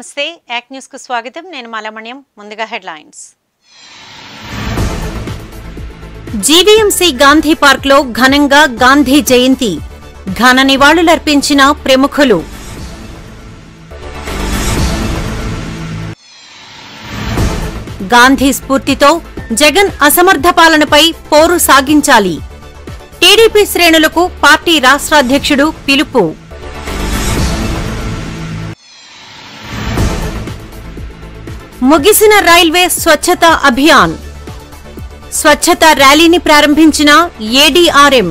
నమస్తే యాక్ న్యూస్ కు స్వాగతం నేను మలమణ్యం ముందుగా హెడ్లైన్స్ జీవీఎంసీ గాంధీ పార్క్ లో ఘనంగా గాంధీ జయంతి ఘన నివాళులర్పించిన ప్రముఖులు గాంధీ స్ఫూర్తితో జగన్ అసమర్థ పాలనపై పోరు సాగించాలి టీడీపీ శ్రేణులకు పార్టీ రాష్ట్ర అధ్యక్షుడు పిలుపు ముగిసిన రైల్వే స్వచ్ఛత అభియాన్ స్వచ్ఛత ర్యాలీని ప్రారంభించిన ఏడీఆర్ఎం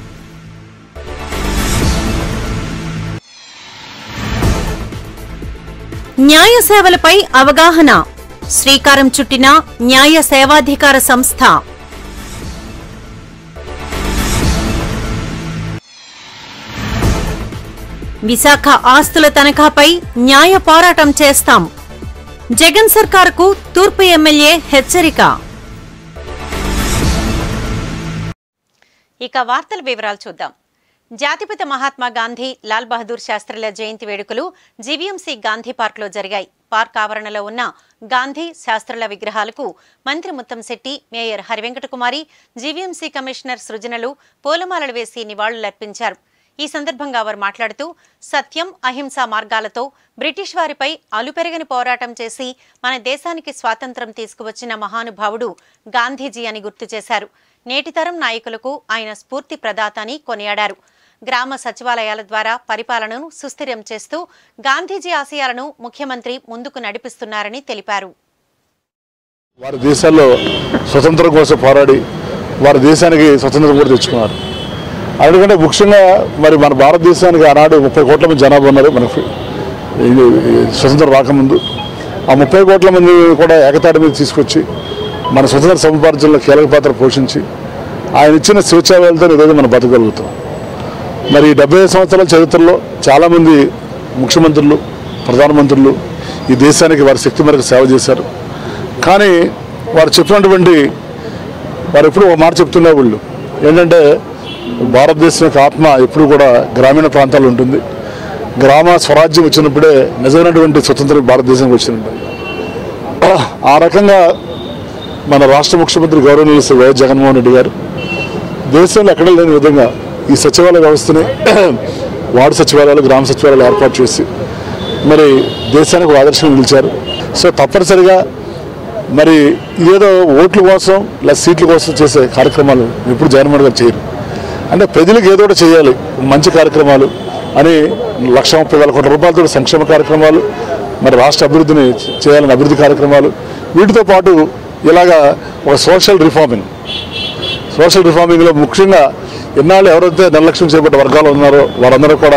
న్యాయ సేవలపై అవగాహన శ్రీకారం చుట్టిన న్యాయ సేవాధికార సంస్థ విశాఖ ఆస్తుల తనఖాపై న్యాయ పోరాటం చేస్తాం జగన్ సర్కారుకు తూర్పు ఎమ్మెల్యే హెచ్చరిక ఇక వార్తల వివరాలు చూద్దాం జాతిపిత మహాత్మా గాంధీ లాల్ బహదూర్ శాస్త్రుల జయంతి వేడుకలు జీవీఎంసీ గాంధీ పార్క్లో జరిగాయి పార్క్ ఆవరణలో ఉన్న గాంధీ శాస్త్రుల విగ్రహాలకు మంత్రి ముత్తంశెట్టి మేయర్ హరివెంకటకుమారి జీవీఎంసీ కమిషనర్ సృజనలు పూలమాలలు వేసి నివాళులర్పించారు ఈ సందర్భంగా వారు మాట్లాడుతూ సత్యం అహింసా మార్గాలతో బ్రిటిష్ వారిపై అలుపెరగని పోరాటం చేసి మన దేశానికి స్వాతంత్రం తీసుకువచ్చిన మహానుభావుడు గాంధీజీ అని గుర్తు చేశారు నేటితరం నాయకులకు ఆయన స్ఫూర్తి ప్రదాత అని కొనియాడారు గ్రామ సచివాలయాల ద్వారా పరిపాలనను సుస్థిరం చేస్తూ గాంధీజీ ఆశయాలను ముఖ్యమంత్రి ముందుకు నడిపిస్తున్నారని తెలిపారు వారి దేశాల్లో స్వతంత్రం కోసం పోరాడి వారి దేశానికి స్వతంత్రం కూడా తెచ్చుకున్నారు అందుకంటే ముఖ్యంగా మరి మన భారతదేశానికి ఆనాడు ముప్పై కోట్ల మంది జనాభా ఉన్నారు మనకు ఇది స్వతంత్రం రాకముందు ఆ ముప్పై కోట్ల మంది కూడా ఏకతాటి మీద తీసుకొచ్చి మన స్వతంత్ర సముపార్జనలో కీలక పాత్ర పోషించి ఆయన ఇచ్చిన స్వేచ్ఛావేలతో ఈరోజు మనం బతకగలుగుతాం మరి ఈ డెబ్బై ఐదు సంవత్సరాల చరిత్రలో చాలామంది ముఖ్యమంత్రులు ప్రధానమంత్రులు ఈ దేశానికి వారి శక్తి మేరకు సేవ చేశారు కానీ వారు చెప్పినటువంటి వారు ఎప్పుడు ఒక మాట చెప్తున్న వాళ్ళు ఏంటంటే భారతదేశం యొక్క ఆత్మ ఎప్పుడు కూడా గ్రామీణ ప్రాంతాల్లో ఉంటుంది గ్రామ స్వరాజ్యం వచ్చినప్పుడే నిజమైనటువంటి స్వతంత్రం భారతదేశానికి వచ్చినట్టు ఆ రకంగా మన రాష్ట్ర ముఖ్యమంత్రి గౌరవనీయ శ్రీ వైఎస్ జగన్మోహన్ రెడ్డి గారు దేశంలో ఎక్కడ లేని విధంగా ఈ సచివాలయ వ్యవస్థని వార్డు సచివాలయాలు గ్రామ సచివాలయాలు ఏర్పాటు చేసి మరి దేశానికి ఒక ఆదర్శంగా నిలిచారు సో తప్పనిసరిగా మరి ఏదో ఓట్ల కోసం లేదా సీట్ల కోసం చేసే కార్యక్రమాలు ఎప్పుడు జగన్మోహన్ గారు చేయరు అంటే ప్రజలకు ఏదో ఒకటి చేయాలి మంచి కార్యక్రమాలు అని లక్ష ముప్పై వేల కోట్ల రూపాయలతో సంక్షేమ కార్యక్రమాలు మరి రాష్ట్ర అభివృద్ధిని చేయాలని అభివృద్ధి కార్యక్రమాలు వీటితో పాటు ఇలాగా ఒక సోషల్ రిఫార్మింగ్ సోషల్ రిఫార్మింగ్లో ముఖ్యంగా ఇన్నాళ్ళు ఎవరైతే నిర్లక్ష్యం చేపట్టే వర్గాలు ఉన్నారో వారందరూ కూడా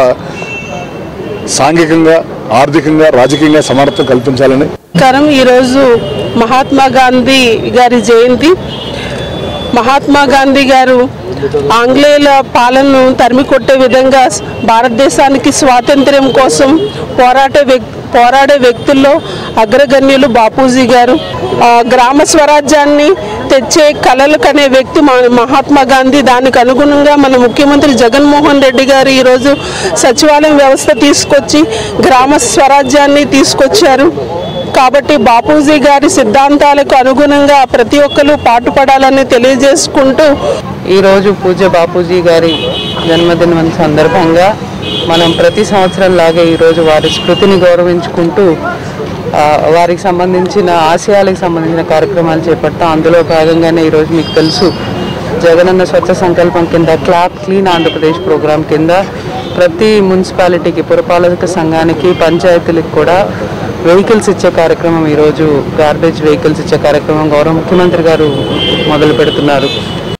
సాంఘికంగా ఆర్థికంగా రాజకీయంగా సమానత్వం కల్పించాలని నమస్కారం ఈరోజు మహాత్మా గాంధీ గారి జయంతి మహాత్మా గాంధీ గారు ఆంగ్లేయుల పాలనను తరిమి కొట్టే విధంగా భారతదేశానికి స్వాతంత్ర్యం కోసం పోరాటే వ్యక్ పోరాడే వ్యక్తుల్లో అగ్రగణ్యులు బాపూజీ గారు ఆ, గ్రామ స్వరాజ్యాన్ని తెచ్చే కలలు కనే వ్యక్తి మా- మహాత్మా గాంధీ దానికి అనుగుణంగా మన ముఖ్యమంత్రి జగన్మోహన్ రెడ్డి గారు ఈరోజు సచివాలయం వ్యవస్థ తీసుకొచ్చి గ్రామ స్వరాజ్యాన్ని తీసుకొచ్చారు కాబట్టి బాపూజీ గారి సిద్ధాంతాలకు అనుగుణంగా ప్రతి ఒక్కరూ పాటుపడాలని తెలియజేసుకుంటూ ఈరోజు పూజ్య బాపూజీ గారి జన్మదినం సందర్భంగా మనం ప్రతి సంవత్సరం లాగే ఈరోజు వారి స్మృతిని గౌరవించుకుంటూ ఆ, వారికి సంబంధించిన ఆశయాలకు సంబంధించిన కార్యక్రమాలు చేపడతాం అందులో భాగంగానే ఈరోజు మీకు తెలుసు జగనన్న స్వచ్ఛ సంకల్పం కింద క్లాప్ క్లీన్ ఆంధ్రప్రదేశ్ ప్రోగ్రాం కింద ప్రతి మున్సిపాలిటీకి పురపాలక సంఘానికి పంచాయతీలకు కూడా వెహికల్స్ ఇచ్చే కార్యక్రమం ఈరోజు గార్బేజ్ వెహికల్స్ ఇచ్చే కార్యక్రమం గౌరవ ముఖ్యమంత్రి గారు మొదలు పెడుతున్నారు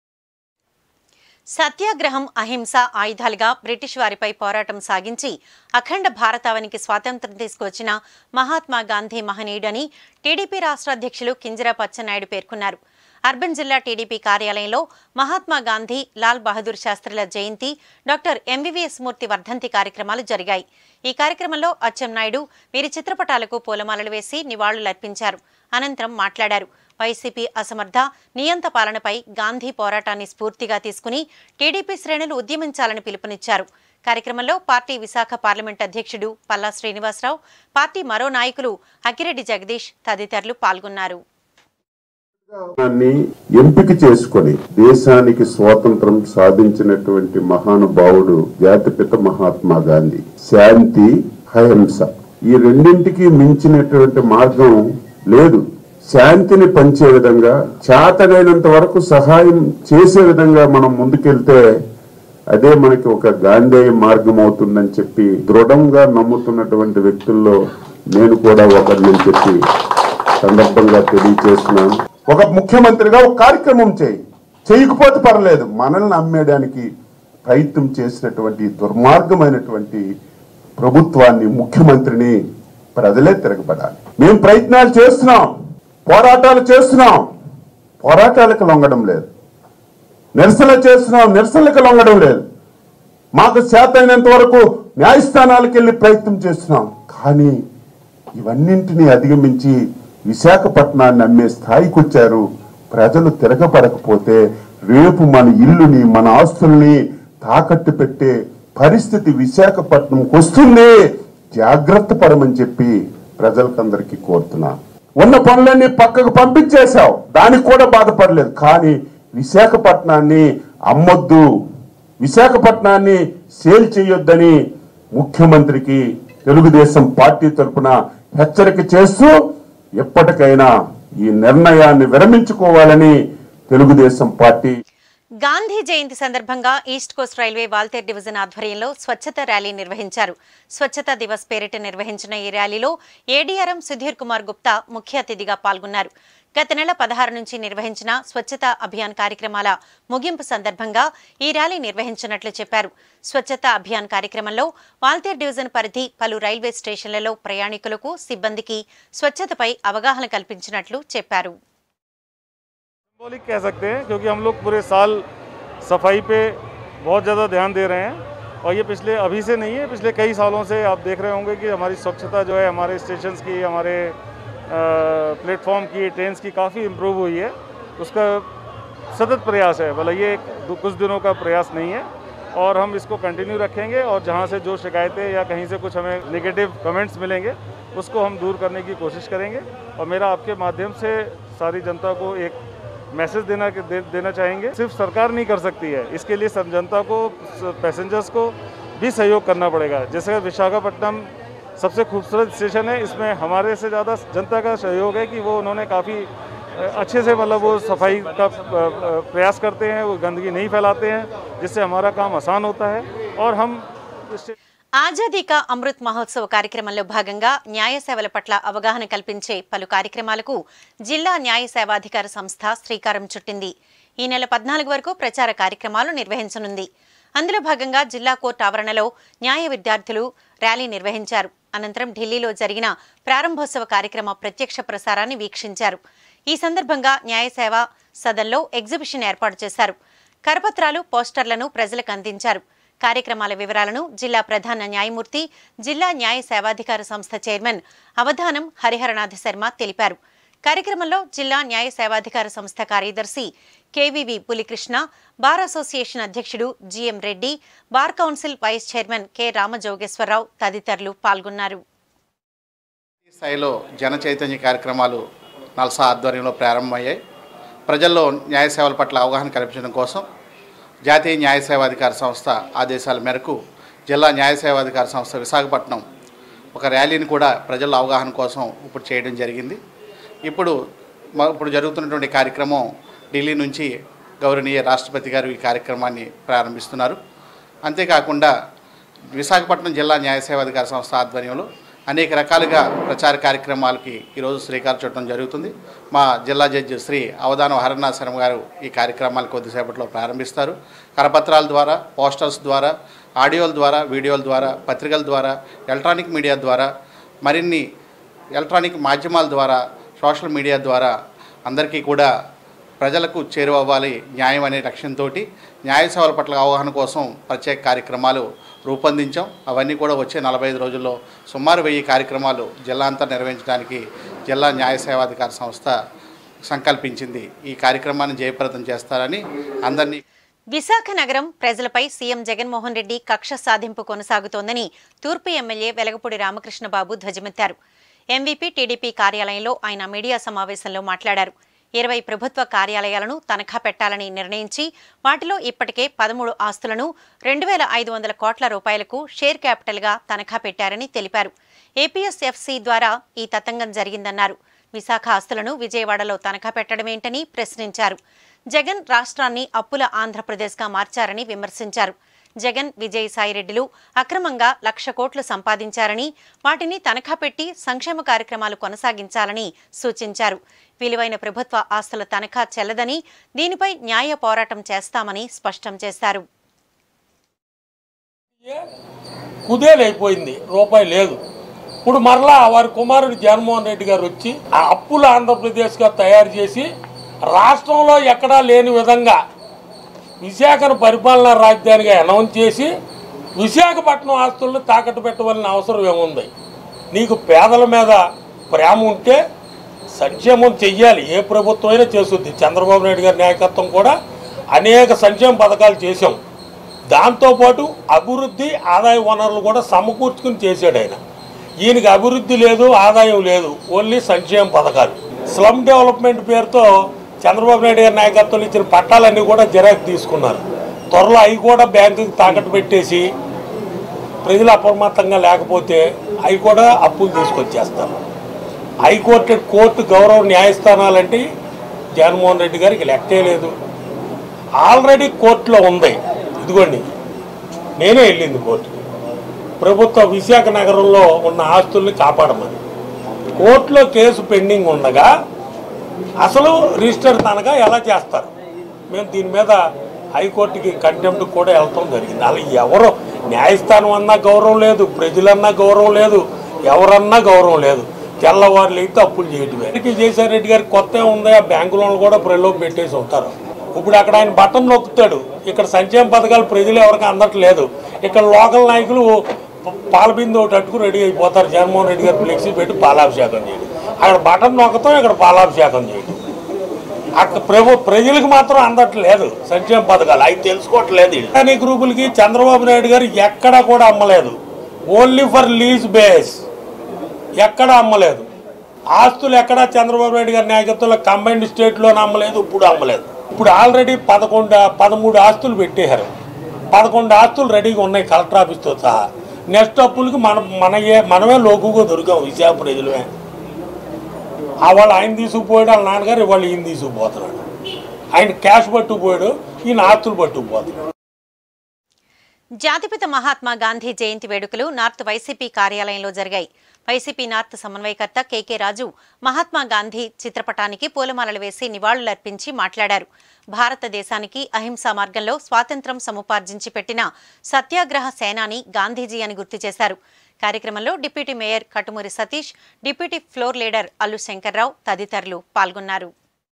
సత్యాగ్రహం అహింస ఆయుధాలుగా బ్రిటిష్ వారిపై పోరాటం సాగించి అఖండ భారతావనికి స్వాతంత్రం తీసుకువచ్చిన మహాత్మా గాంధీ మహనీయుడని టీడీపీ రాష్ట్ర అధ్యక్షులు కింజరాపు అచ్చెన్నాయుడు పేర్కొన్నారు అర్బన్ జిల్లా టీడీపీ కార్యాలయంలో మహాత్మా గాంధీ లాల్ బహదూర్ శాస్త్రుల జయంతి డాక్టర్ ఎంవివిఎస్ మూర్తి వర్ధంతి కార్యక్రమాలు జరిగాయి ఈ కార్యక్రమంలో అచ్చెన్నాయుడు వీరి చిత్రపటాలకు పూలమాలలు వేసి నివాళులర్పించారు అనంతరం మాట్లాడారు వైసీపీ అసమర్థ నియంత పాలనపై గాంధీ పోరాటాన్ని స్ఫూర్తిగా తీసుకుని టీడీపీ శ్రేణులు ఉద్యమించాలని పిలుపునిచ్చారు కార్యక్రమంలో పార్టీ విశాఖ పార్లమెంట్ అధ్యక్షుడు పల్లా శ్రీనివాసరావు పార్టీ మరో నాయకులు అక్కిరెడ్డి జగదీష్ తదితరులు పాల్గొన్నారు దాన్ని ఎంపిక చేసుకొని దేశానికి స్వాతంత్రం సాధించినటువంటి మహానుభావుడు జాతిపిత మహాత్మా గాంధీ శాంతి అహింస ఈ రెండింటికి మించినటువంటి మార్గం లేదు శాంతిని పంచే విధంగా చేతనైనంత వరకు సహాయం చేసే విధంగా మనం ముందుకెళ్తే అదే మనకి ఒక గాంధేయ మార్గం అవుతుందని చెప్పి దృఢంగా నమ్ముతున్నటువంటి వ్యక్తుల్లో నేను కూడా ఒకరిని చెప్పి సందర్భంగా తెలియజేస్తున్నాను ఒక ముఖ్యమంత్రిగా ఒక కార్యక్రమం చేయి చేయకపోతే పర్లేదు మనల్ని అమ్మేయడానికి ప్రయత్నం చేసినటువంటి దుర్మార్గమైనటువంటి ప్రభుత్వాన్ని ముఖ్యమంత్రిని ప్రజలే తిరగబడాలి మేము ప్రయత్నాలు చేస్తున్నాం పోరాటాలు చేస్తున్నాం పోరాటాలకు లొంగడం లేదు నిరసన చేస్తున్నాం నిరసనలకు లొంగడం లేదు మాకు చేతైనంత వరకు న్యాయస్థానాలకు వెళ్ళి ప్రయత్నం చేస్తున్నాం కానీ ఇవన్నింటినీ అధిగమించి విశాఖపట్నాన్ని అమ్మే స్థాయికి వచ్చారు ప్రజలు తిరగబడకపోతే రేపు మన ఇల్లుని మన ఆస్తుల్ని తాకట్టు పెట్టే పరిస్థితి విశాఖపట్నంకి వస్తుంది జాగ్రత్త పడమని చెప్పి ప్రజలకందరికీ కోరుతున్నాను ఉన్న పనులన్నీ పక్కకు పంపించేశావు దానికి కూడా బాధపడలేదు కానీ విశాఖపట్నాన్ని అమ్మొద్దు విశాఖపట్నాన్ని సేల్ చేయొద్దని ముఖ్యమంత్రికి తెలుగుదేశం పార్టీ తరపున హెచ్చరిక చేస్తూ ఎప్పటికైనా ఈ నిర్ణయాన్ని విరమించుకోవాలని తెలుగుదేశం పార్టీ గాంధీ జయంతి సందర్భంగా East Coast Railway Waltair division ఆధ్వర్యంలో స్వచ్ఛత ర్యాలీ నిర్వహించారు స్వచ్ఛతా దివస్ పేరిట నిర్వహించిన ఈ ర్యాలీలో ఏడీఆర్ఎం సుధీర్ కుమార్ గుప్తా ముఖ్య అతిథిగా పాల్గొన్నారు గత నెల పదహారు నుంచి నిర్వహించిన స్వచ్ఛతా అభియాన్ కార్యక్రమాల ముగింపు సందర్భంగా ఈ ర్యాలీ నిర్వహించినట్లు చెప్పారు స్వచ్ఛతా అభియాన్ కార్యక్రమంలో వాల్తేర్ డివిజన్ పరిధి పలు రైల్వే స్టేషన్లలో ప్రయాణికులకు సిబ్బందికి స్వచ్ఛతపై అవగాహన కల్పించినట్లు చెప్పారు सिंबॉलिक कह सकते हैं क्योंकि हम लोग पूरे साल सफाई पे बहुत ज़्यादा ध्यान दे रहे हैं और ये पिछले अभी से नहीं है पिछले कई सालों से आप देख रहे होंगे कि हमारी स्वच्छता जो है हमारे स्टेशंस की हमारे प्लेटफॉर्म की ट्रेन्स की काफ़ी इम्प्रूव हुई है उसका सतत प्रयास है भला ये एक दो- कुछ दिनों का प्रयास नहीं है और हम इसको कंटिन्यू रखेंगे और जहाँ से जो शिकायतें या कहीं से कुछ हमें नेगेटिव कमेंट्स मिलेंगे उसको हम दूर करने की कोशिश करेंगे और मेरा आपके माध्यम से सारी जनता को एक मैसेज देना दे, देना चाहेंगे सिर्फ सरकार नहीं कर सकती है इसके लिए सब जनता को पैसेंजर्स को भी सहयोग करना पड़ेगा जैसे विशाखापट्टनम सबसे खूबसूरत स्टेशन है इसमें हमारे से ज़्यादा जनता का सहयोग है कि वो उन्होंने काफ़ी अच्छे से मतलब वो सफाई का अ, अ, प्रयास करते हैं वो गंदगी नहीं फैलाते हैं जिससे हमारा काम आसान होता है और हम स्टे- ఆజాదీ కా అమృత్ మహోత్సవ్ కార్యక్రమంలో భాగంగా న్యాయ సేవల పట్ల అవగాహన కల్పించే పలు కార్యక్రమాలకు జిల్లా న్యాయ సేవాధికార సంస్థ శ్రీకారం చుట్టింది ఈ నెల పద్నాలుగు వరకు ప్రచార కార్యక్రమాలు నిర్వహించనుంది అందులో భాగంగా జిల్లా కోర్టు ఆవరణలో న్యాయ విద్యార్థులు ర్యాలీ నిర్వహించారు అనంతరం ఢిల్లీలో జరిగిన ప్రారంభోత్సవ కార్యక్రమ ప్రత్యక్ష ప్రసారాన్ని వీక్షించారు ఈ సందర్భంగా న్యాయ సేవ సదన్లో ఎగ్జిబిషన్ ఏర్పాటు చేశారు కరపత్రాలు పోస్టర్లను ప్రజలకు అందించారు కార్యక్రమాల వివరాలను జిల్లా ప్రధాన న్యాయమూర్తి జిల్లా న్యాయ సేవాధికార సంస్థ చైర్మన్ అవధానం హరిహరనాథ శర్మ తెలిపారు కార్యక్రమంలో జిల్లా న్యాయ సేవాధికార సంస్థ కార్యదర్శి కేవీవి పులికృష్ణ బార్ అసోసియేషన్ అధ్యక్షుడు G M Reddy bar council vice chairman K Ramajogeswara Rao తదితరులు పాల్గొన్నారు స్థాయిలో జన చైతన్య కార్యక్రమాలు నల్సా ఆధ్వర్యంలో ప్రారంభమయ్యాయి ప్రజల్లో న్యాయ సేవల పట్ల అవగాహన కల్పించడం కోసం జాతీయ న్యాయ సేవాధికార సంస్థ ఆదేశాల మేరకు జిల్లా న్యాయ సేవాధికార సంస్థ విశాఖపట్నం ఒక ర్యాలీని కూడా ప్రజల అవగాహన కోసం ఇప్పుడు చేయడం జరిగింది ఇప్పుడు మ- ఇప్పుడు జరుగుతున్నటువంటి కార్యక్రమం ఢిల్లీ నుంచి గౌరవనీయ రాష్ట్రపతి గారు ఈ కార్యక్రమాన్ని ప్రారంభిస్తున్నారు అంతేకాకుండా విశాఖపట్నం జిల్లా న్యాయ సేవాధికార సంస్థ ఆధ్వర్యంలో అనేక రకాలుగా ప్రచార కార్యక్రమాలకి ఈరోజు శ్రీకారం చుట్టడం జరుగుతుంది మా జిల్లా జడ్జి శ్రీ అవధానం హరనాథ్ శర్మ గారు ఈ కార్యక్రమాలు కొద్దిసేపట్లో ప్రారంభిస్తారు కరపత్రాల ద్వారా పోస్టర్స్ ద్వారా ఆడియోల ద్వారా వీడియోల ద్వారా పత్రికల ద్వారా ఎలక్ట్రానిక్ మీడియా ద్వారా మరిన్ని ఎలక్ట్రానిక్ మాధ్యమాల ద్వారా సోషల్ మీడియా ద్వారా అందరికీ కూడా ప్రజలకు చేరువవ్వాలి న్యాయం అనే లక్ష్యంతో న్యాయ సేవల పట్ల అవగాహన కోసం ప్రత్యేక కార్యక్రమాలు రూపొందించాం అవన్నీ కూడా వచ్చే నలభై ఐదు రోజుల్లో సుమారు వెయ్యి కార్యక్రమాలు జిల్లా అంతా నిర్వహించడానికి జిల్లా న్యాయ సేవాధికార సంస్థ సంకల్పించింది ఈ కార్యక్రమాన్ని జయప్రదం చేస్తారని అందరినీ విశాఖ నగరం ప్రజలపై సీఎం జగన్మోహన్ రెడ్డి కక్ష సాధింపు కొనసాగుతోందని తూర్పు ఎమ్మెల్యే వెలగపూడి రామకృష్ణబాబు ధ్వజమెత్తారు ఎంవీపీ టీడీపీ కార్యాలయంలో ఆయన మీడియా సమావేశంలో మాట్లాడారు ఇరవై ప్రభుత్వ కార్యాలయాలను తనఖా పెట్టాలని నిర్ణయించి వాటిలో ఇప్పటికే పదమూడు ఆస్తులను రెండు వేల ఐదు వందల కోట్ల రూపాయలకు షేర్ క్యాపిటల్గా తనఖా పెట్టారని తెలిపారు ఏపీఎస్ఎఫ్సి ద్వారా ఈ తతంగం జరిగిందన్నారు విశాఖ ఆస్తులను విజయవాడలో తనఖా పెట్టడమేంటని ప్రశ్నించారు జగన్ రాష్ట్రాన్ని అప్పుల ఆంధ్రప్రదేశ్గా మార్చారని విమర్శించారు జగన్ విజయసాయిరెడ్డిలు అక్రమంగా లక్ష కోట్లు సంపాదించారని వాటిని తనఖా పెట్టి సంక్షేమ కార్యక్రమాలు కొనసాగించాలని సూచించారు విలువైన ప్రభుత్వ ఆస్తుల తనఖా చెల్లదని దీనిపై న్యాయ పోరాటం చేస్తామని స్పష్టం చేశారు కుదేలైపోయింది రూపాయి లేదు ఇప్పుడు మరలా వారి కుమారుడు జగన్మోహన్ రెడ్డి గారు వచ్చి ఆ అప్పుల ఆంధ్రప్రదేశ్గా తయారు చేసి రాష్ట్రంలో ఎక్కడా లేని విధంగా విశాఖను పరిపాలనా రాజధానిగా అనౌన్స్ చేసి విశాఖపట్నం ఆస్తులను తాకట్టు పెట్టవలసిన అవసరం ఏముంది నీకు పేదల మీద ప్రేమ ఉంటే సంక్షేమం చెయ్యాలి ఏ ప్రభుత్వం అయినా చేస్తుంది చంద్రబాబు నాయుడు గారి నాయకత్వం కూడా అనేక సంక్షేమ పథకాలు చేశాం దాంతోపాటు అభివృద్ధి ఆదాయ వనరులు కూడా సమకూర్చుకుని చేశాడు ఆయన ఈయనకి అభివృద్ధి లేదు ఆదాయం లేదు ఓన్లీ సంక్షేమ పథకాలు స్లమ్ డెవలప్మెంట్ పేరుతో చంద్రబాబు నాయుడు గారి నాయకత్వంలో ఇచ్చిన పట్టాలన్నీ కూడా జిరాక్స్ తీసుకున్నారు త్వరలో అవి కూడా బ్యాంకుకి తాకట్టు పెట్టేసి ప్రజలు అప్రమత్తంగా లేకపోతే అవి కూడా అప్పులు తీసుకొచ్చేస్తారు హైకోర్టు కోర్టు గౌరవ న్యాయస్థానాలంటే జగన్మోహన్ రెడ్డి గారికి లెక్కే లేదు ఆల్రెడీ కోర్టులో ఉంది ఇదిగోండి నేనే వెళ్ళింది కోర్టుకి ప్రభుత్వ విశాఖ నగరంలో ఉన్న ఆస్తుల్ని కాపాడమని కోర్టులో కేసు పెండింగ్ ఉండగా అసలు రిజిస్టర్ తనగా ఎలా చేస్తారు మేము దీని మీద హైకోర్టుకి కంటెంప్ట్ కూడా వెళ్తాం జరిగింది అలా ఎవరు న్యాయస్థానం అన్నా గౌరవం లేదు ప్రజలన్నా గౌరవం లేదు ఎవరన్నా గౌరవం లేదు తెల్లవారులు అయితే అప్పులు చేయటమే ఎన్నికలు చేశారెడ్డి గారికి కొత్త ఉంది ఆ బ్యాంకు లోన్లు కూడా ప్రజలకు పెట్టేసి ఉంటారు ఇప్పుడు అక్కడ ఆయన బటన్ నొక్కుతాడు ఇక్కడ సంక్షేమ పథకాలు ప్రజలు ఎవరికి అందట్లేదు ఇక్కడ లోకల్ నాయకులు పాలబిందు ఒకటి అట్టుకు రెడీ అయిపోతారు జగన్మోహన్ రెడ్డి గారు ఫ్లెక్సీ పెట్టి పాలాభిషేకం చేయడం అక్కడ బటన్ నొక్కతాం ఇక్కడ పాలాభిషేకం చేయడం అక్కడ ప్రభు ప్రజలకు మాత్రం అందట్లేదు సంక్షేమ పథకాలు అవి తెలుసుకోవట్లేదు వీళ్ళు. అన్ని గ్రూపులకి చంద్రబాబు నాయుడు గారు ఎక్కడా కూడా అమ్మలేదు ఓన్లీ ఫర్ లీజ్ బేస్ ఎక్కడా అమ్మలేదు ఆస్తులు ఎక్కడా చంద్రబాబు నాయుడు గారి నాయకత్వంలో కంబైన్డ్ స్టేట్లోనే అమ్మలేదు ఇప్పుడు అమ్మలేదు ఇప్పుడు ఆల్రెడీ పదకొండు పదమూడు ఆస్తులు పెట్టేశారు పదకొండు ఆస్తులు రెడీగా ఉన్నాయి కలెక్టర్ ఆఫీస్తో సహా నెక్స్ట్ అప్పులకి మన మన ఏ- మనమే లోకుగా దొరికాం విశాఖ ప్రజలమే ఆ వాళ్ళు ఆయన తీసుకుపోయాడు వాళ్ళ నాన్నగారు వాళ్ళు ఈయన తీసుకుపోతున్నాడు ఆయన క్యాష్ పట్టుకుపోయాడు ఈయన ఆస్తులు పట్టుకుపోతున్నాడు జాతిపిత మహాత్మా గాంధీ జయంతి వేడుకలు నార్త్ వైసీపీ కార్యాలయంలో జరిగాయి వైసీపీ నార్త్ సమన్వయకర్త కేకే రాజు మహాత్మా గాంధీ చిత్రపటానికి పూలమాలలు వేసి నివాళులర్పించి మాట్లాడారు భారతదేశానికి అహింసా మార్గంలో స్వాతంత్ర్యం సముపార్జించి పెట్టిన సత్యాగ్రహ సేనాని గాంధీజీ అని గుర్తు చేశారు కార్యక్రమంలో deputy mayor Katumuri Satish deputy floor leader Allu Shankarrao తదితరులు పాల్గొన్నారు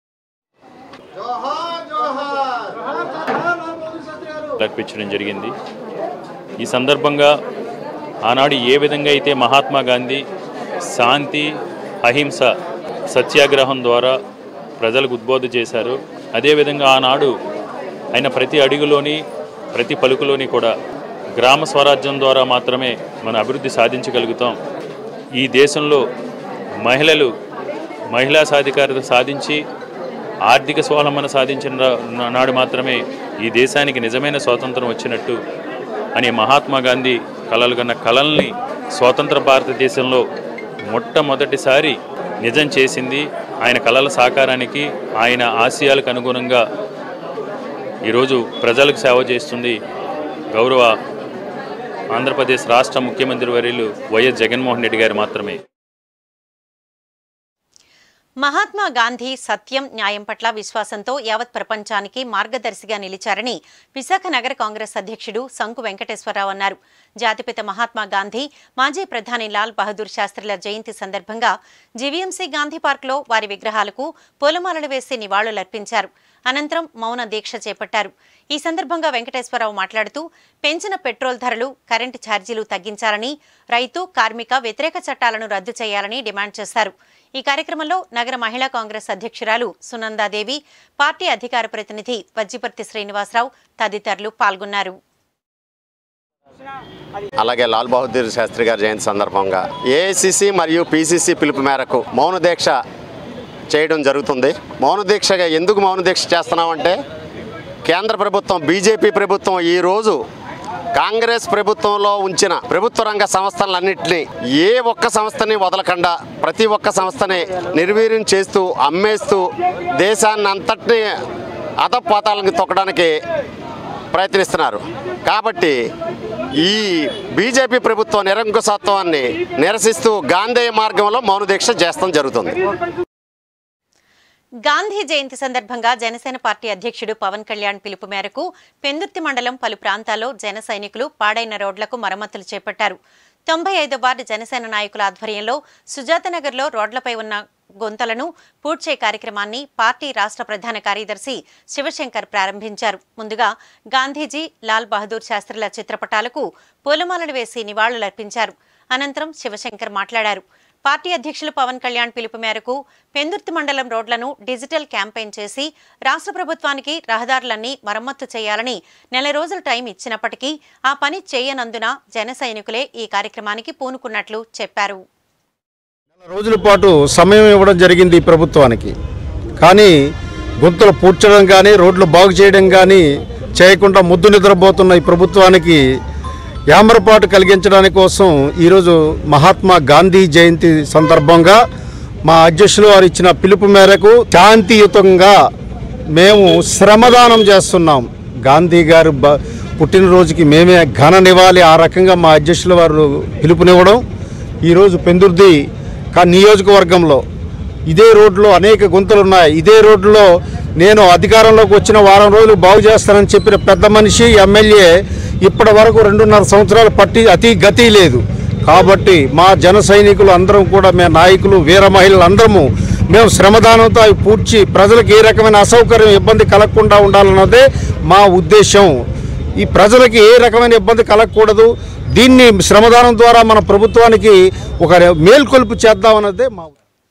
అర్పించడం జరిగింది ఈ సందర్భంగా ఆనాడు ఏ విధంగా అయితే మహాత్మా గాంధీ శాంతి అహింస సత్యాగ్రహం ద్వారా ప్రజలకు ఉద్బోధ చేశారు అదేవిధంగా ఆనాడు ఆయన ప్రతి అడుగులోని ప్రతి పలుకులోని కూడా గ్రామ స్వరాజ్యం ద్వారా మాత్రమే మన అభివృద్ధి సాధించగలుగుతాం ఈ దేశంలో మహిళలు మహిళా సాధికారత సాధించి ఆర్థిక స్వావలంబన సాధించిన రా- నాడు మాత్రమే ఈ దేశానికి నిజమైన స్వాతంత్రం వచ్చినట్టు అనే మహాత్మా గాంధీ కలలు కన్న కలల్ని స్వతంత్ర భారతదేశంలో మొట్టమొదటిసారి నిజం చేసింది ఆయన కళల సాకారానికి ఆయన ఆశయాలకు అనుగుణంగా ఈరోజు ప్రజలకు సేవ చేస్తుంది గౌరవ ఆంధ్రప్రదేశ్ రాష్ట్ర ముఖ్యమంత్రి వర్యులు వైఎస్ జగన్మోహన్ రెడ్డి గారు మాత్రమే మహాత్మా గాంధీ సత్యం న్యాయం పట్ల విశ్వాసంతో యావత్ ప్రపంచానికి మార్గదర్శిగా నిలిచారని విశాఖ నగర కాంగ్రెస్ అధ్యక్షుడు సంకు వెంకటేశ్వరరావు అన్నారు జాతిపిత మహాత్మా గాంధీ మాజీ ప్రధాని లాల్ బహదూర్ శాస్త్రిల జయంతి సందర్భంగా జీవీఎంసీ గాంధీ పార్క్లో వారి విగ్రహాలకు పూలమాలలు వేసి నివాళులర్పించారు అనంతరం మౌన దీక్ష చేపట్టారు ఈ సందర్భంగా వెంకటేశ్వరరావు మాట్లాడుతూ పెంచిన పెట్రోల్ ధరలు కరెంటు ఛార్జీలు తగ్గించాలని రైతు కార్మిక వ్యతిరేక చట్టాలను రద్దు చేయాలని డిమాండ్ చేశారు ఈ కార్యక్రమంలో నగర మహిళా కాంగ్రెస్ అధ్యక్షురాలు సునందాదేవి పార్టీ అధికార ప్రతినిధి వజ్జిపర్తి శ్రీనివాసరావు తదితరులు పాల్గొన్నారు అలాగే లాల్ బహదూర్ శాస్త్రి గారి జయంతి సందర్భంగా ఏఐసిసి మరియు పిసిసి పిలుపు మేరకు మౌన దీక్ష చేయడం జరుగుతుంది మౌన దీక్షగా ఎందుకు మౌన దీక్ష చేస్తున్నామంటే కేంద్ర ప్రభుత్వం బీజేపీ ప్రభుత్వం ఈరోజు కాంగ్రెస్ ప్రభుత్వంలో ఉంచిన ప్రభుత్వ రంగ సంస్థలన్నింటినీ ఏ ఒక్క సంస్థని వదలకుండా ప్రతి ఒక్క సంస్థని నిర్వీర్యం చేస్తూ అమ్మేస్తూ దేశాన్ని అంతటినీ అధపాతాలకు తొక్కడానికి ప్రయత్నిస్తున్నారు కాబట్టి ఈ బీజేపీ ప్రభుత్వ నిరంకుశత్వాన్ని నిరసిస్తూ గాంధేయ మార్గంలో మౌన దీక్ష చేస్తాం జరుగుతుంది గాంధీ జయంతి సందర్భంగా జనసేన పార్టీ అధ్యక్షుడు పవన్ కళ్యాణ్ పిలుపు మేరకు పెందుర్తి మండలం పలు ప్రాంతాల్లో జన సైనికులు పాడైన రోడ్లకు మరమ్మతులు చేపట్టారు తొంభై ఐదో వార్డు జనసేన నాయకుల ఆధ్వర్యంలో సుజాతనగర్లో రోడ్లపై ఉన్న గొంతలను పూడ్చే కార్యక్రమాన్ని పార్టీ రాష్ట్ర ప్రధాన కార్యదర్శి శివశంకర్ ప్రారంభించారు ముందుగా గాంధీజీ లాల్ బహదూర్ శాస్త్రుల చిత్రపటాలకు పూలమాలలు వేసి నివాళులర్పించారు అనంతరం శివశంకర్ మాట్లాడారు పార్టీ అధ్యక్షులు పవన్ కళ్యాణ్ పిలుపు మేరకు పెందుర్తి మండలం రోడ్లను డిజిటల్ క్యాంపెయిన్ చేసి రాష్ట్ర ప్రభుత్వానికి రహదారులన్నీ మరమ్మత్తు చేయాలని నెల రోజుల టైం ఇచ్చినప్పటికీ ఆ పని చేయనందున జన సైనికులే ఈ కార్యక్రమానికి పూనుకున్నట్లు చెప్పారు రోజుల పాటు సమయం ఇవ్వడం జరిగింది ఈ ప్రభుత్వానికి కానీ గుంతలు పూడ్చడం కానీ రోడ్లు బాగు చేయడం కానీ చేయకుండా ముద్దు నిద్రపోతున్న ఈ ప్రభుత్వానికి యామరపాటు కలిగించడానికి కోసం ఈరోజు మహాత్మా గాంధీ జయంతి సందర్భంగా మా అధ్యక్షులు వారు ఇచ్చిన పిలుపు మేరకు శాంతియుతంగా మేము శ్రమదానం చేస్తున్నాం గాంధీ గారు బ పుట్టినరోజుకి మేమే ఘన నివాళి ఆ రకంగా మా అధ్యక్షుల వారు పిలుపునివ్వడం ఈరోజు పెందుర్ది కా నియోజకవర్గంలో ఇదే రోడ్లో అనేక గుంతలు ఉన్నాయి ఇదే రోడ్లో నేను అధికారంలోకి వచ్చిన వారం రోజులు బాగు చేస్తానని చెప్పిన పెద్ద మనిషి ఎమ్మెల్యే ఇప్పటి వరకు రెండున్నర సంవత్సరాలు పట్టి అతి గతి లేదు కాబట్టి మా జన సైనికులు అందరం కూడా మే నాయకులు వీర మహిళలు అందరము మేము శ్రమదానంతో అవి పూడ్చి ప్రజలకు ఏ రకమైన అసౌకర్యం ఇబ్బంది కలగకుండా ఉండాలన్నదే మా ఉద్దేశం ఈ ప్రజలకి ఏ రకమైన ఇబ్బంది కలగకూడదు దీన్ని శ్రమదానం ద్వారా మన ప్రభుత్వానికి ఒక మేల్కొల్పు చేద్దామన్నదే మా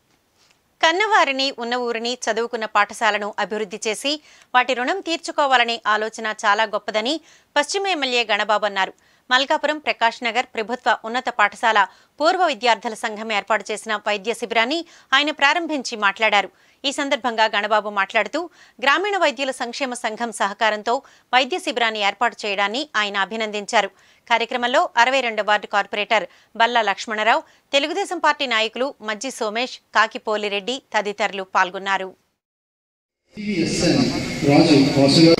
కన్నవారిని ఉన్న ఊరిని చదువుకున్న పాఠశాలను అభివృద్ధి చేసి వాటి రుణం తీర్చుకోవాలనే ఆలోచన చాలా గొప్పదని పశ్చిమ ఎమ్మెల్యే గణబాబు అన్నారు మల్కాపురం ప్రకాష్ నగర్ ప్రభుత్వ ఉన్నత పాఠశాల పూర్వ విద్యార్థుల సంఘం ఏర్పాటు చేసిన వైద్య శిబిరాన్ని ఆయన ప్రారంభించి మాట్లాడారు ఈ సందర్భంగా గణబాబు మాట్లాడుతూ గ్రామీణ వైద్యుల సంక్షేమ సంఘం సహకారంతో వైద్య శిబిరాన్ని ఏర్పాటు చేయడాన్ని ఆయన అభినందించారు కార్యక్రమంలో అరవై రెండు ward corporator Balla Lakshmanarao Telugu Desam party నాయకులు మజ్జి సోమేష్ కాకి పోలిరెడ్డి తదితరులు పాల్గొన్నారు రాజు వాసుగా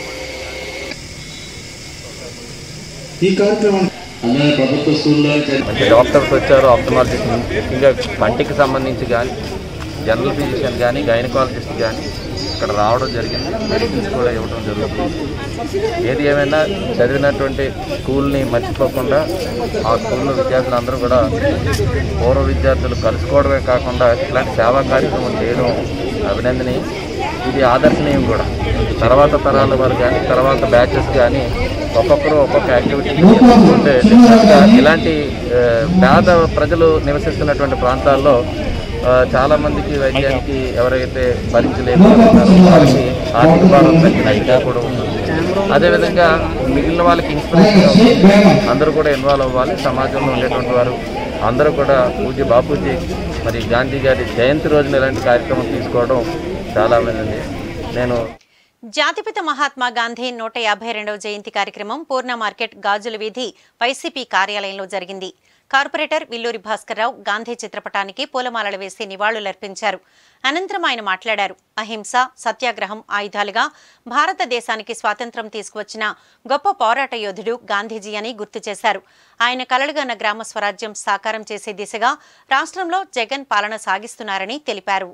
ఈ కార్యక్రమం అన్న ప్రభుత్వ స్కూల్లో మంచి డాక్టర్స్ వచ్చారు ఆప్టమాలజిస్ట్ ముఖ్యంగా పంటికి సంబంధించి కానీ జనరల్ ఫిజిషియన్ కానీ గైనకాలజిస్ట్ కానీ ఇక్కడ రావడం జరిగింది మెడిసిన్స్ కూడా ఇవ్వడం జరుగుతుంది ఏది ఏమైనా చదివినటువంటి స్కూల్ని మర్చిపోకుండా ఆ స్కూల్లో విద్యార్థులందరూ కూడా పూర్వ విద్యార్థులు కలుసుకోవడమే కాకుండా ఇట్లాంటి సేవా కార్యక్రమం చేయడం అభినందనీయం ఇది ఆదర్శనీయం కూడా తర్వాత తరాల వారు కానీ తర్వాత బ్యాచెస్ కానీ ఒక్కొక్కరు ఒక్కొక్క యాక్టివిటీ చేసుకుంటే డెఫినెట్గా ఇలాంటి ఆ, పేద ప్రజలు నివసిస్తున్నటువంటి ప్రాంతాల్లో ఆ, చాలా మందికి వైద్యానికి ఎవరైతే భరించలేకపోతున్నారో వాళ్ళకి ఆర్థిక భారం తగ్గినట్టుగా కూడా ఉంటుంది అదేవిధంగా మిగిలిన వాళ్ళకి ఇన్స్పిరేషన్ అవుతుంది అందరూ కూడా ఇన్వాల్వ్ అవ్వాలి సమాజంలో ఉండేటువంటి వారు అందరూ కూడా పూజ్య బాపూజీ మరి గాంధీ గారి జయంతి రోజున ఇలాంటి కార్యక్రమం తీసుకోవడం చాలా మంది నేను జాతిపిత మహాత్మా గాంధీ నూట యాభై రెండవ జయంతి కార్యక్రమం పూర్ణ మార్కెట్ గాజుల వీధి వైసీపీ కార్యాలయంలో జరిగింది కార్పొరేటర్ విల్లూరి భాస్కర్రావు గాంధీ చిత్రపటానికి పూలమాలలు వేసి నివాళులర్పించారు అనంతరం ఆయన మాట్లాడారు అహింస సత్యాగ్రహం ఆయుధాలుగా భారతదేశానికి స్వాతంత్ర్యం తీసుకువచ్చిన గొప్ప పోరాట యోధుడు గాంధీజీ అని గుర్తు చేశారు ఆయన కలలుగన్న గ్రామ స్వరాజ్యం సాకారం చేసే దిశగా రాష్ట్రంలో జగన్ పాలన సాగిస్తున్నారని తెలిపారు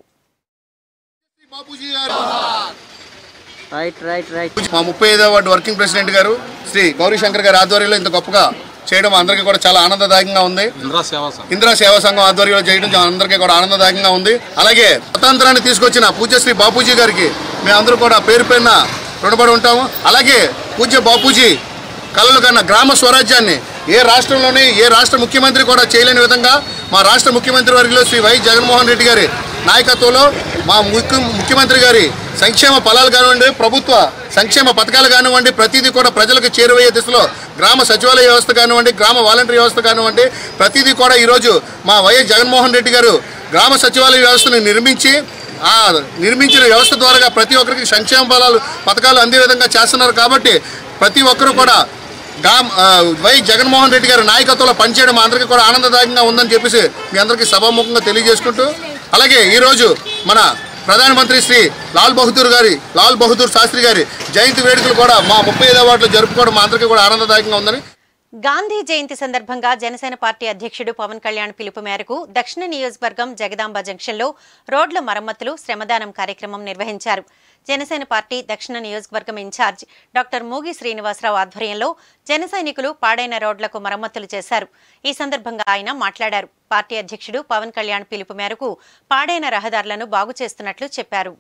రైట్ రైట్ రైట్ మా ముప్పై ఐదవ వార్డు వర్కింగ్ ప్రెసిడెంట్ గారు శ్రీ గౌరీశంకర్ గారి ఆధ్వర్యంలో ఇంత గొప్పగా చేయడం అందరికీ కూడా చాలా ఆనందదాయకంగా ఉంది ఇందిరా సేవా సంఘం ఆధ్వర్యంలో చేయడం అందరికీ కూడా ఆనందదాయకంగా ఉంది అలాగే స్వతంత్రాన్ని తీసుకొచ్చిన పూజ్యశ్రీ బాపూజీ గారికి మేమందరూ కూడా పేరు పేరున రుణపడి ఉంటాము అలాగే పూజ్య బాపూజీ కలలు కన్న గ్రామ స్వరాజ్యాన్ని ఏ రాష్ట్రంలోని ఏ రాష్ట్ర ముఖ్యమంత్రి కూడా చేయలేని విధంగా మా రాష్ట్ర ముఖ్యమంత్రి వర్గంలో శ్రీ వై జగన్మోహన్ రెడ్డి గారి నాయకత్వంలో మా ముఖ్య ముఖ్యమంత్రి గారి సంక్షేమ ఫలాలు కానివ్వండి ప్రభుత్వ సంక్షేమ పథకాలు కానివ్వండి ప్రతిదీ కూడా ప్రజలకు చేరువయ్యే దిశలో గ్రామ సచివాలయ వ్యవస్థ కానివ్వండి గ్రామ వాలంటరీ వ్యవస్థ కానివ్వండి ప్రతిదీ కూడా ఈరోజు మా వైఎస్ జగన్మోహన్ రెడ్డి గారు గ్రామ సచివాలయ వ్యవస్థను నిర్మించి ఆ నిర్మించిన వ్యవస్థ ద్వారా ప్రతి ఒక్కరికి సంక్షేమ ఫలాలు పథకాలు అందే విధంగా చేస్తున్నారు కాబట్టి ప్రతి ఒక్కరూ కూడా గా ఆ, వై జగన్మోహన్ రెడ్డి గారి నాయకత్వంలో పనిచేయడం మా అందరికీ కూడా ఆనందదాయకంగా ఉందని చెప్పేసి మీ అందరికీ సభాముఖంగా తెలియజేసుకుంటూ అలాగే ఈరోజు మన ప్రధానమంత్రి శ్రీ లాల్ బహదూర్ గారి లాల్ బహదూర్ శాస్త్రి గారి జయంతి వేడుకలు కూడా మా ముప్పై ఐదవ వార్డులో జరుపుకోవడం మా అందరికీ కూడా ఆనందదాయకంగా ఉందని గాంధీ జయంతి సందర్భంగా జనసేన పార్టీ అధ్యక్షుడు పవన్ కళ్యాణ్ పిలుపు మేరకు దక్షిణ నియోజకవర్గం జగదాంబ జంక్షన్లో రోడ్ల మరమ్మతులు శ్రమదానం కార్యక్రమం నిర్వహించారు జనసేన పార్టీ దక్షిణ నియోజకవర్గం ఇన్ఛార్జ్ డాక్టర్ మూగి శ్రీనివాసరావు ఆధ్వర్యంలో జన సైనికులు పాడైన రోడ్లకు మరమ్మతులు చేశారు ఈ సందర్భంగా ఆయన మాట్లాడారు పార్టీ అధ్యక్షుడు పవన్ కళ్యాణ్ పిలుపు మేరకు పాడైన రహదారులను బాగు చేస్తున్నట్లు చెప్పారు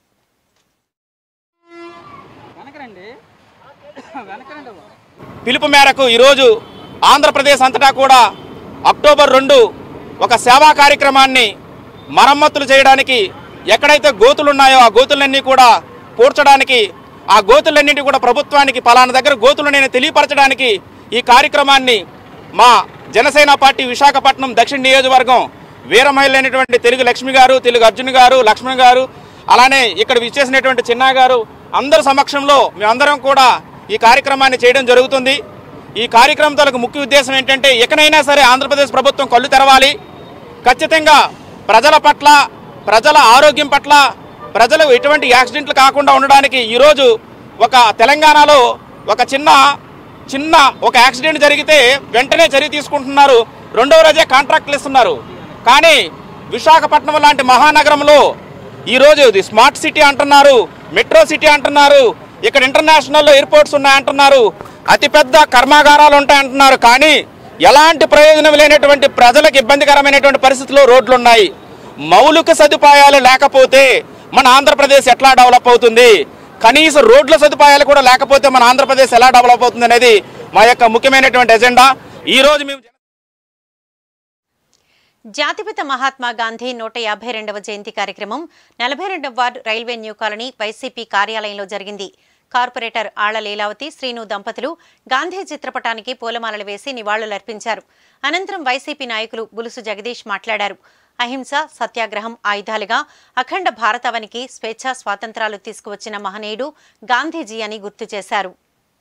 పిలుపు మేరకు ఈరోజు ఆంధ్రప్రదేశ్ అంతటా కూడా అక్టోబర్ రెండు ఒక సేవా కార్యక్రమాన్ని మరమ్మతులు చేయడానికి ఎక్కడైతే గోతులు ఉన్నాయో ఆ గోతులన్నీ కూడా పూడ్చడానికి ఆ గోతులన్నింటి కూడా ప్రభుత్వానికి పలానా దగ్గర గోతులు నేను తెలియపరచడానికి ఈ కార్యక్రమాన్ని మా జనసేన పార్టీ విశాఖపట్నం దక్షిణ నియోజకవర్గం వీరమహిళైనటువంటి తెలుగు లక్ష్మి గారు తెలుగు అర్జున్ గారు లక్ష్మణ్ గారు అలానే ఇక్కడ విచ్చేసినటువంటి చిన్నా గారు అందరి సమక్షంలో మేమందరం కూడా ఈ కార్యక్రమాన్ని చేయడం జరుగుతుంది ఈ కార్యక్రమం తాలూకు ముఖ్య ఉద్దేశం ఏంటంటే ఎక్కడైనా సరే ఆంధ్రప్రదేశ్ ప్రభుత్వం కళ్ళు తెరవాలి ఖచ్చితంగా ప్రజల పట్ల ప్రజల ఆరోగ్యం పట్ల ప్రజలు ఎటువంటి యాక్సిడెంట్లు కాకుండా ఉండడానికి ఈరోజు ఒక తెలంగాణలో ఒక చిన్న చిన్న ఒక యాక్సిడెంట్ జరిగితే వెంటనే చర్య తీసుకుంటున్నారు రెండవ రోజే కాంట్రాక్ట్లు ఇస్తున్నారు కానీ విశాఖపట్నం లాంటి మహానగరంలో ఈరోజు ఇది స్మార్ట్ సిటీ అంటున్నారు మెట్రో సిటీ అంటున్నారు ఇక్కడ ఇంటర్నేషనల్ ఎయిర్పోర్ట్స్ ఉన్నాయంటున్నారు అతిపెద్ద కర్మాగారాలు ఉంటాయంటున్నారు కానీ ఎలాంటి ప్రయోజనం లేనటువంటి ప్రజలకు ఇబ్బందికరమైనటువంటి పరిస్థితుల్లో రోడ్లు ఉన్నాయి మౌలిక సదుపాయాలు లేకపోతే మన ఆంధ్రప్రదేశ్ ఎట్లా డెవలప్ అవుతుంది కనీస రోడ్ల సదుపాయాలు కూడా లేకపోతే మన ఆంధ్రప్రదేశ్ ఎలా డెవలప్ అవుతుంది అనేది మా యొక్క ముఖ్యమైనటువంటి ఎజెండా ఈ రోజు మేము జాతిపిత మహాత్మా గాంధీ నూట యాభై రెండవ జయంతి కార్యక్రమం నలభై రెండవ ward railway new colony YCP కార్యాలయంలో జరిగింది కార్పొరేటర్ ఆళ్ల లీలావతి శ్రీను దంపతులు గాంధీ చిత్రపటానికి పూలమాలలు వేసి నివాళులర్పించారు అనంతరం వైసీపీ నాయకులు బులుసు జగదీష్ మాట్లాడారు అహింస సత్యాగ్రహం ఆయుధాలుగా అఖండ భారతావనికి స్వేచ్ఛ స్వాతంత్రాలు తీసుకువచ్చిన మహనీయుడు గాంధీజీ అని గుర్తు చేశారు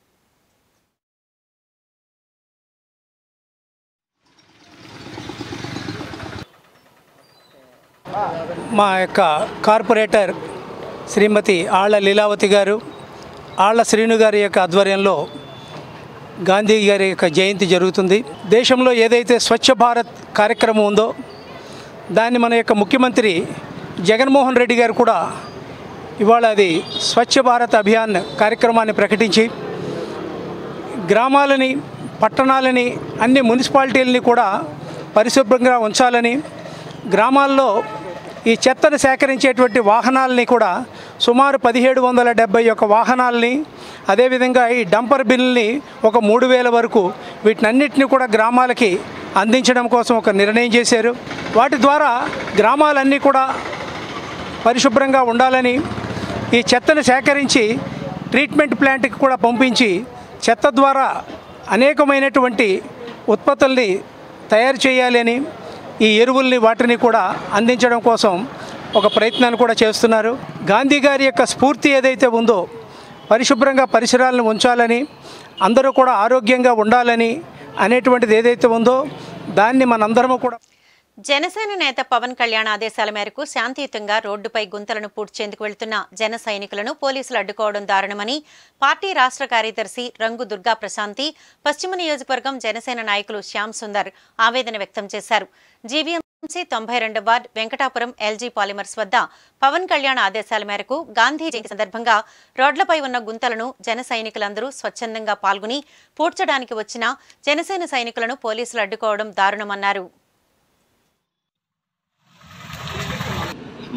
మా యొక్క కార్పొరేటర్ శ్రీమతి ఆళ్ల లీలావతి గారు ఆళ్ల శ్రీను గారి యొక్క ఆధ్వర్యంలో గాంధీ గారి యొక్క జయంతి జరుగుతుంది దేశంలో ఏదైతే స్వచ్ఛ భారత్ కార్యక్రమం ఉందో దాన్ని మన యొక్క ముఖ్యమంత్రి జగన్మోహన్ రెడ్డి గారు కూడా ఇవాళ అది స్వచ్ఛ భారత్ అభియాన్ కార్యక్రమాన్ని ప్రకటించి గ్రామాలని పట్టణాలని అన్ని మున్సిపాలిటీలని కూడా పరిశుభ్రంగా ఉంచాలని గ్రామాల్లో ఈ చెత్తను సేకరించేటువంటి వాహనాలని కూడా సుమారు పదిహేడు వందల డెబ్బై ఒక వాహనాలని అదేవిధంగా ఈ డంపర్ బిల్ని ఒక మూడు వేల వరకు వీటినన్నిటిని కూడా గ్రామాలకి అందించడం కోసం ఒక నిర్ణయం చేశారు వాటి ద్వారా గ్రామాలన్నీ కూడా పరిశుభ్రంగా ఉండాలని ఈ చెత్తను సేకరించి ట్రీట్మెంట్ ప్లాంట్కి కూడా పంపించి చెత్త ద్వారా అనేకమైనటువంటి ఉత్పత్తుల్ని తయారు చేయాలి అని ఈ ఎరువుల్ని వాటిని కూడా అందించడం కోసం ఒక ప్రయత్నాన్ని కూడా చేస్తున్నారు గాంధీ గారి యొక్క స్ఫూర్తి ఏదైతే ఉందో పరిశుభ్రంగా పరిసరాలను ఉంచాలని అందరూ కూడా ఆరోగ్యంగా ఉండాలని అనేటువంటిది ఏదైతే ఉందో దాన్ని మనందరము కూడా జనసేన నేత పవన్ కళ్యాణ్ ఆదేశాల మేరకు శాంతియుతంగా రోడ్డుపై గుంతలను పూడ్చేందుకు వెళ్తున్న జన సైనికులను పోలీసులు అడ్డుకోవడం దారుణమని పార్టీ రాష్ట్ర కార్యదర్శి రంగు దుర్గా ప్రశాంతి పశ్చిమ నియోజకవర్గం జనసేన నాయకులు శ్యామ్ సుందర్ ఆవేదన వ్యక్తం చేశారు జీవీఎంసీ తొంభై రెండవ వార్డ్ వెంకటాపురం ఎల్జీ పాలిమర్స్ వద్ద పవన్ కళ్యాణ్ ఆదేశాల మేరకు గాంధీ జయంతి సందర్భంగా రోడ్లపై ఉన్న గుంతలను జన సైనికులందరూ స్వచ్ఛందంగా పాల్గొని పూడ్చడానికి వచ్చిన జనసేన సైనికులను పోలీసులు అడ్డుకోవడం దారుణమన్నారు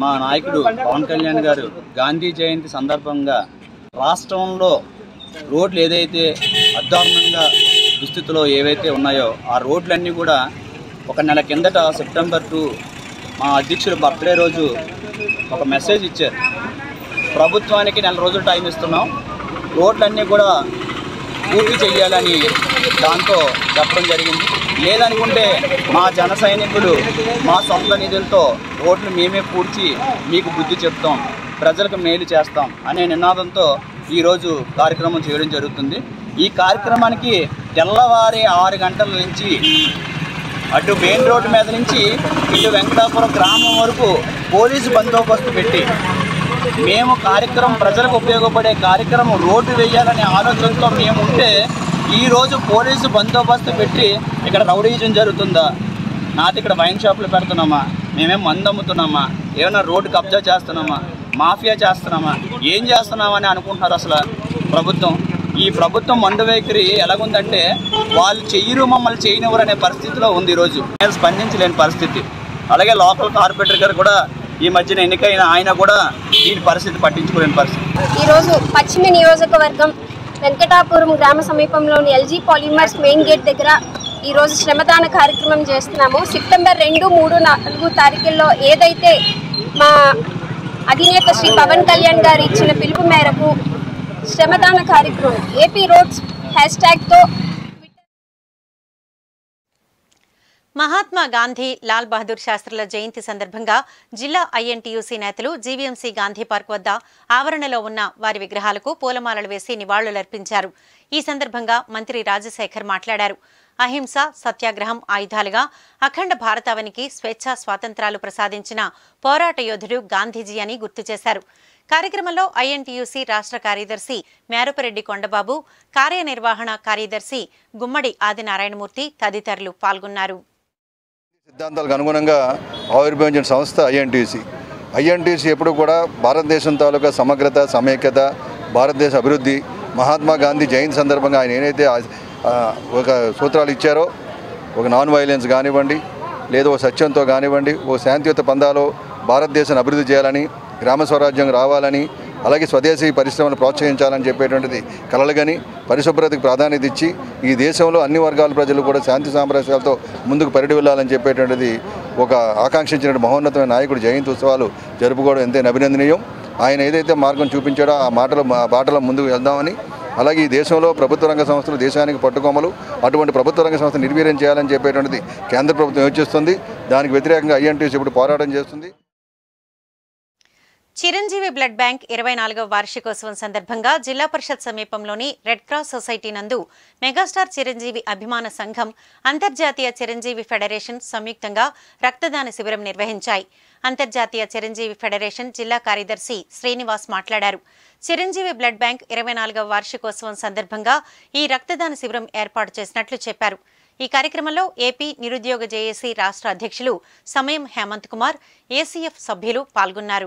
మా నాయకుడు పవన్ కళ్యాణ్ గారు గాంధీ జయంతి సందర్భంగా రాష్ట్రంలో రోడ్లు ఏదైతే అద్దారుణంగా దుస్థితిలో ఏవైతే ఉన్నాయో ఆ రోడ్లన్నీ కూడా ఒక నెల కిందట సెప్టెంబర్ టూ మా అధ్యక్షుడు బర్త్డే రోజు ఒక మెసేజ్ ఇచ్చారు ప్రభుత్వానికి నెల రోజులు టైం ఇస్తున్నాం రోడ్లన్నీ కూడా పూర్తి చేయాలని దాంతో చెప్పడం జరిగింది లేదనుకుంటే మా జన సైనికులు మా సొంత నిధులతో రోడ్లు మేమే పూడ్చి మీకు బుద్ధి చెప్తాం ప్రజలకు మేలు చేస్తాం అనే నినాదంతో ఈరోజు కార్యక్రమం చేయడం జరుగుతుంది ఈ కార్యక్రమానికి తెల్లవారి ఆరు గంటల నుంచి అటు మెయిన్ రోడ్డు మీద నుంచి ఇటు వెంకటాపురం గ్రామం వరకు పోలీసు బందోబస్తు పెట్టి మేము కార్యక్రమం ప్రజలకు ఉపయోగపడే కార్యక్రమం రోడ్డు వేయాలనే ఆలోచనతో మేము ఉంటే ఈరోజు పోలీసు బందోబస్తు పెట్టి ఇక్కడ రౌడీజం జరుగుతుందా నాది ఇక్కడ వైన్ షాపులు పెడుతున్నామా మేమేం మందు అమ్ముతున్నామా ఏమైనా రోడ్డు కబ్జా చేస్తున్నామా మాఫియా చేస్తున్నామా ఏం చేస్తున్నామా అని అనుకుంటున్నారు అసలు ప్రభుత్వం ఈ ప్రభుత్వం మండు వైఖరి ఎలాగుందంటే వాళ్ళు చెయ్యరు మమ్మల్ని చేయనివ్వరు అనే పరిస్థితిలో ఉంది ఈరోజు మేము స్పందించలేని పరిస్థితి అలాగే లోకల్ కార్పొరేటర్ గారు కూడా ఈ మధ్యన ఎన్నికైన ఆయన కూడా దీని పరిస్థితి పట్టించుకోలేని పరిస్థితి ఈరోజు పశ్చిమ నియోజకవర్గం వెంకటాపురం గ్రామ సమీపంలోని ఎల్జీ పాలిమర్స్ మెయిన్ గేట్ దగ్గర ఈరోజు శ్రమదాన కార్యక్రమం చేస్తున్నాము సెప్టెంబర్ రెండు మూడు నాలుగు తారీఖుల్లో ఏదైతే మా అధినేత శ్రీ పవన్ కళ్యాణ్ గారు ఇచ్చిన పిలుపు మేరకు శ్రమదాన కార్యక్రమం ఏపీ రోడ్స్ హ్యాష్ ట్యాగ్తో మహాత్మా గాంధీ లాల్ బహదూర్ శాస్త్రుల జయంతి సందర్భంగా జిల్లా ఐఎన్టీయూసీ నేతలు జీవీఎంసీ గాంధీ పార్క్ వద్ద ఆవరణలో ఉన్న వారి విగ్రహాలకు పూలమాలలు వేసి నివాళులర్పించారు ఈ సందర్భంగా మంత్రి రాజశేఖర్ మాట్లాడారు అహింస సత్యాగ్రహం ఆయుధాలుగా అఖండ భారతావనికి స్వేచ్ఛా స్వాతంత్రాలు ప్రసాదించిన పోరాట యోధుడు గాంధీజీ అని గుర్తు చేశారు కార్యక్రమంలో ఐఎన్టీయూసీ రాష్ట్ర కార్యదర్శి మేరపరెడ్డి కొండబాబు కార్యనిర్వహణ కార్యదర్శి గుమ్మడి ఆదినారాయణమూర్తి తదితరులు పాల్గొన్నారు సిద్ధాంతాలకు అనుగుణంగా ఆవిర్భవించిన సంస్థ ఐఎన్టీసీ ఐఎన్టీసీ ఎప్పుడు కూడా భారతదేశం తాలూకా సమగ్రత సమైక్యత భారతదేశ అభివృద్ధి మహాత్మా గాంధీ జయంతి సందర్భంగా ఆయన ఏదైతే ఆ- ఆ, ఒక సూత్రాలు ఇచ్చారో ఒక నాన్ వైలెన్స్ కానివ్వండి లేదా ఓ సత్యంతో కానివ్వండి ఓ శాంతియుత పందాలో భారతదేశాన్ని అభివృద్ధి చేయాలని గ్రామ స్వరాజ్యం రావాలని అలాగే స్వదేశీ పరిశ్రమలు ప్రోత్సహించాలని చెప్పేటువంటిది కలలుగని పరిశుభ్రతకు ప్రాధాన్యత ఇచ్చి ఈ దేశంలో అన్ని వర్గాల ప్రజలు కూడా శాంతి సామరస్యాలతో ముందుకు పరిడి వెళ్ళాలని చెప్పేటువంటిది ఒక ఆకాంక్షించిన మహోన్నతమైన నాయకుడు జయంతి ఉత్సవాలు జరుపుకోవడం ఎంతైనా అభినందనీయం ఆయన ఏదైతే మార్గం చూపించాడో ఆ మాటలో ఆ బాటలో ముందుకు వెళ్దామని అలాగే ఈ దేశంలో ప్రభుత్వ రంగ సంస్థలు దేశానికి పట్టుకొమ్మలు అటువంటి ప్రభుత్వ రంగ సంస్థ నిర్వీర్యం చేయాలని చెప్పేటువంటిది కేంద్ర ప్రభుత్వం యోచిస్తుంది దానికి వ్యతిరేకంగా ఐఎన్టీసీ ఇప్పుడు పోరాటం చేస్తుంది చిరంజీవి బ్లడ్ బ్యాంక్ ఇరవై నాలుగవ వార్షికోత్సవం సందర్భంగా జిల్లా పరిషత్ సమీపంలోని రెడ్ క్రాస్ సొసైటీ నందు మెగాస్టార్ చిరంజీవి అభిమాన సంఘం అంతర్జాతీయ చిరంజీవి ఫెడరేషన్ సంయుక్తంగా రక్తదాన శిబిరం నిర్వహించాయి అంతర్జాతీయ చిరంజీవి ఫెడరేషన్ జిల్లా కార్యదర్శి శ్రీనివాస్ మాట్లాడారు చిరంజీవి బ్లడ్ బ్యాంక్ ఇరవై నాలుగవ వార్షికోత్సవం సందర్భంగా ఈ రక్తదాన శిబిరం ఏర్పాటు చేసినట్లు చెప్పారు ఈ కార్యక్రమంలో ఏపీ నిరుద్యోగ జేఏసీ రాష్ట్ర అధ్యక్షులు సమయం హేమంత్ కుమార్ ఏసీఎఫ్ సభ్యులు పాల్గొన్నారు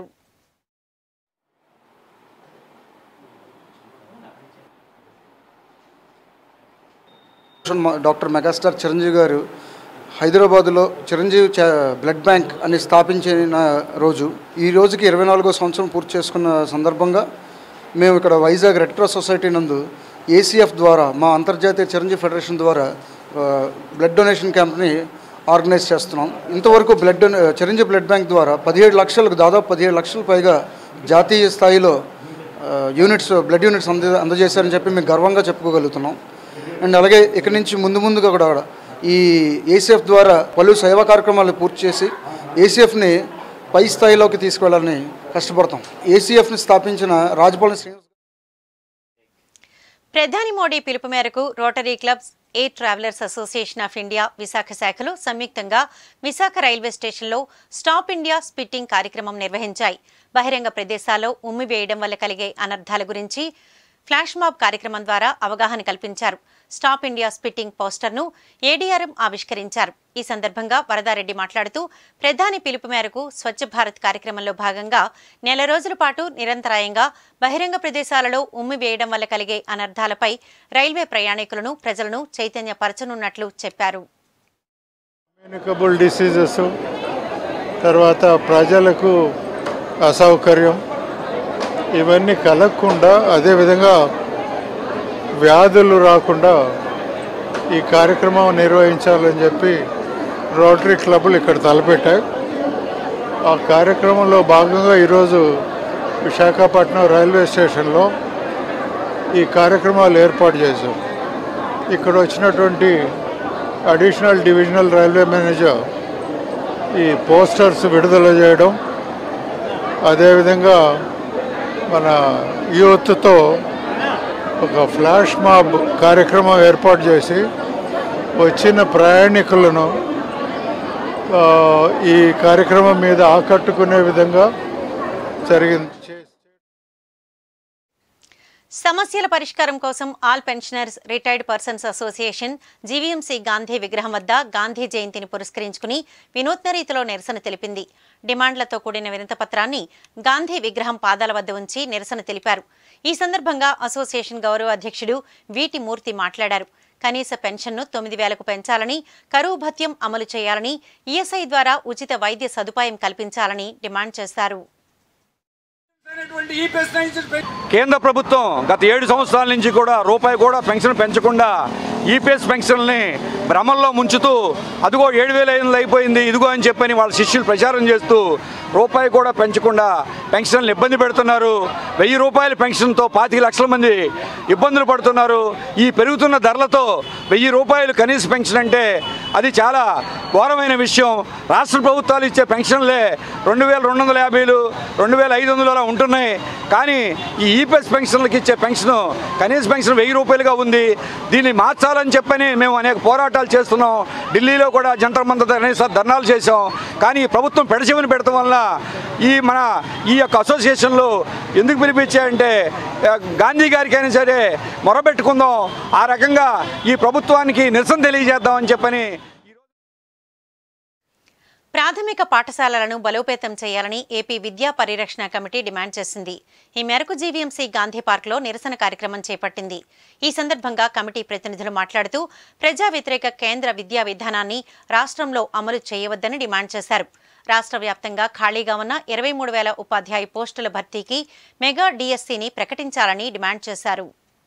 డాక్టర్ మెగాస్టార్ చిరంజీవి గారు హైదరాబాదులో చిరంజీవి చ- బ్లడ్ బ్యాంక్ అని స్థాపించిన రోజు ఈ రోజుకి ఇరవై నాలుగో సంవత్సరం పూర్తి చేసుకున్న సందర్భంగా మేము ఇక్కడ వైజాగ్ రెడ్ క్రాస్ సొసైటీ నందు ఏసీఎఫ్ ద్వారా మా అంతర్జాతీయ చిరంజీవి ఫెడరేషన్ ద్వారా ఆ, బ్లడ్ డొనేషన్ క్యాంప్ని ఆర్గనైజ్ చేస్తున్నాం ఇంతవరకు blood donate Chiranjeevi blood bank ద్వారా పదిహేడు లక్షలకు దాదాపు పదిహేడు లక్షల పైగా జాతీయ స్థాయిలో ఆ, యూనిట్స్ బ్లడ్ యూనిట్స్ అంద అందజేశారని చెప్పి మేము గర్వంగా చెప్పుకోగలుగుతున్నాం అండ్ అలాగే ఇక్కడి నుంచి ముందు ముందుగా కూడా ఈ ఏసీఎఫ్ ద్వారా పలు సేవా కార్యక్రమాలు పూర్తి చేసి ఏసీఎఫ్ని పై స్థాయిలోకి తీసుకువెళ్ళాలని కష్టపడతాం ఏసీఎఫ్ని స్థాపించిన రాజపాలెం శ్రీనివాస్ ప్రధాని మోడీ పిలుపు మేరకు rotary clubs air travellers association of India Visakha శాఖలు సంయుక్తంగా విశాఖ రైల్వే స్టేషన్లో స్టాప్ ఇండియా స్పిట్టింగ్ కార్యక్రమం నిర్వహించాయి బహిరంగ ప్రదేశాల్లో ఉమ్మి వేయడం వల్ల కలిగే అనర్థాల గురించి ఫ్లాష్ మాబ్ కార్యక్రమం ద్వారా అవగాహన కల్పించారు స్టాప్ ఇండియా స్పిట్టింగ్ పోస్టర్ను ఏడీఆర్ఎం ఆవిష్కరించారు ఈ సందర్భంగా వరదారెడ్డి మాట్లాడుతూ ప్రధాని పిలుపు మేరకు స్వచ్ఛ భారత్ కార్యక్రమంలో భాగంగా నెల రోజుల పాటు నిరంతరాయంగా బహిరంగ ప్రదేశాలలో ఉమ్మి వేయడం వల్ల కలిగే అనర్థాలపై రైల్వే ప్రయాణికులను ప్రజలను చైతన్యపరచనున్నట్లు చెప్పారు కమ్యూనికబుల్ డిసీజెస్ తర్వాత ప్రజలకు అసౌకర్యం ఇవన్నీ కలగకుండా అదేవిధంగా వ్యాధులు రాకుండా ఈ కార్యక్రమం నిర్వహించాలని చెప్పి రోటరీ క్లబ్లు ఇక్కడ తలపెట్టాయి ఆ కార్యక్రమంలో భాగంగా ఈరోజు విశాఖపట్నం రైల్వే స్టేషన్లో ఈ కార్యక్రమాలు ఏర్పాటు చేశాం ఇక్కడ వచ్చినటువంటి అడిషనల్ డివిజనల్ రైల్వే మేనేజర్ ఈ పోస్టర్స్ విడుదల చేయడం అదేవిధంగా మన యూత్తో ఒక ఫ్లాష్ మాబ్ కార్యక్రమం ఏర్పాటు చేసి వచ్చిన ప్రయాణికులను ఆ, ఈ కార్యక్రమం మీద ఆకట్టుకునే విధంగా జరిగింది సమస్యల పరిష్కారం కోసం all pensioners retired persons association GVMC Gandhi విగ్రహం వద్ద గాంధీ జయంతిని పురస్కరించుకుని వినూత్న రీతిలో నిరసన తెలిపింది డిమాండ్లతో కూడిన వినతపత్రాన్ని గాంధీ విగ్రహం పాదాల వద్ద ఉంచి నిరసన తెలిపారు ఈ సందర్భంగా అసోసియేషన్ గౌరవ అధ్యక్షుడు వీటి మూర్తి మాట్లాడారు కనీస పెన్షన్ను తొమ్మిది వేలకు పెంచాలని కరువు భత్యం అమలు చేయాలని ఈఎస్ఐ ద్వారా ఉచిత వైద్య సదుపాయం కల్పించాలని డిమాండ్ చేశారు కేంద్ర ప్రభుత్వం గత ఏడు సంవత్సరాల నుంచి కూడా రూపాయి కూడా పెన్షన్ పెంచకుండా ఈపీఎస్ పెన్షన్ని భ్రమంలో ముంచుతూ అదిగో ఏడు వేల ఐదు వందలు అయిపోయింది ఇదిగో అని చెప్పని వాళ్ళ శిష్యులు ప్రచారం చేస్తూ రూపాయి కూడా పెంచకుండా పెన్షన్లు ఇబ్బంది పెడుతున్నారు వెయ్యి రూపాయల పెన్షన్తో పాతిక లక్షల మంది ఇబ్బందులు పడుతున్నారు ఈ పెరుగుతున్న ధరలతో వెయ్యి రూపాయలు కనీస పెన్షన్ అంటే అది చాలా ఘోరమైన విషయం రాష్ట్ర ప్రభుత్వాలు ఇచ్చే పెన్షన్లే రెండు వేల రెండు వందల యాభైలు రెండు వేల ఐదు వందలు అలా ఉంటున్నాయి కానీ ఈ ఈపీఎస్ పెన్షన్లకు ఇచ్చే పెన్షన్ కనీస పెన్షన్ వెయ్యి రూపాయలుగా ఉంది దీన్ని మార్చాలని చెప్పని మేము అనేక పోరాటాలు చేస్తున్నాం ఢిల్లీలో కూడా జంతర్ మంతర్ అనేక ధర్నాలు చేసాం కానీ ఈ ప్రభుత్వం పెడచెవిని పెడతాం వల్ల ఈ మన ఈ యొక్క అసోసియేషన్లు ఎందుకు పిలిపించాయంటే ఆ, గాంధీ గారికైనా సరే మొరబెట్టుకుందాం ఆ రకంగా ఈ ప్రభుత్వానికి నిరసన తెలియజేద్దామని చెప్పని ప్రాథమిక పాఠశాలలను బలోపేతం చేయాలని ఏపీ విద్యా పరిరక్షణ కమిటీ డిమాండ్ చేసింది ఈ మేరకు జీవీఎంసీ గాంధీ పార్క్లో నిరసన కార్యక్రమం చేపట్టింది ఈ సందర్భంగా కమిటీ ప్రతినిధులు మాట్లాడుతూ ప్రజా వ్యతిరేక కేంద్ర విద్యా విధానాన్ని రాష్ట్రంలో అమలు చేయవద్దని డిమాండ్ చేశారు రాష్ట్ర వ్యాప్తంగా ఖాళీగా ఉన్న ఇరవై మూడు వేల ఉపాధ్యాయ పోస్టుల భర్తీకి మెగా డిఎస్సీని ప్రకటించాలని డిమాండ్ చేశారు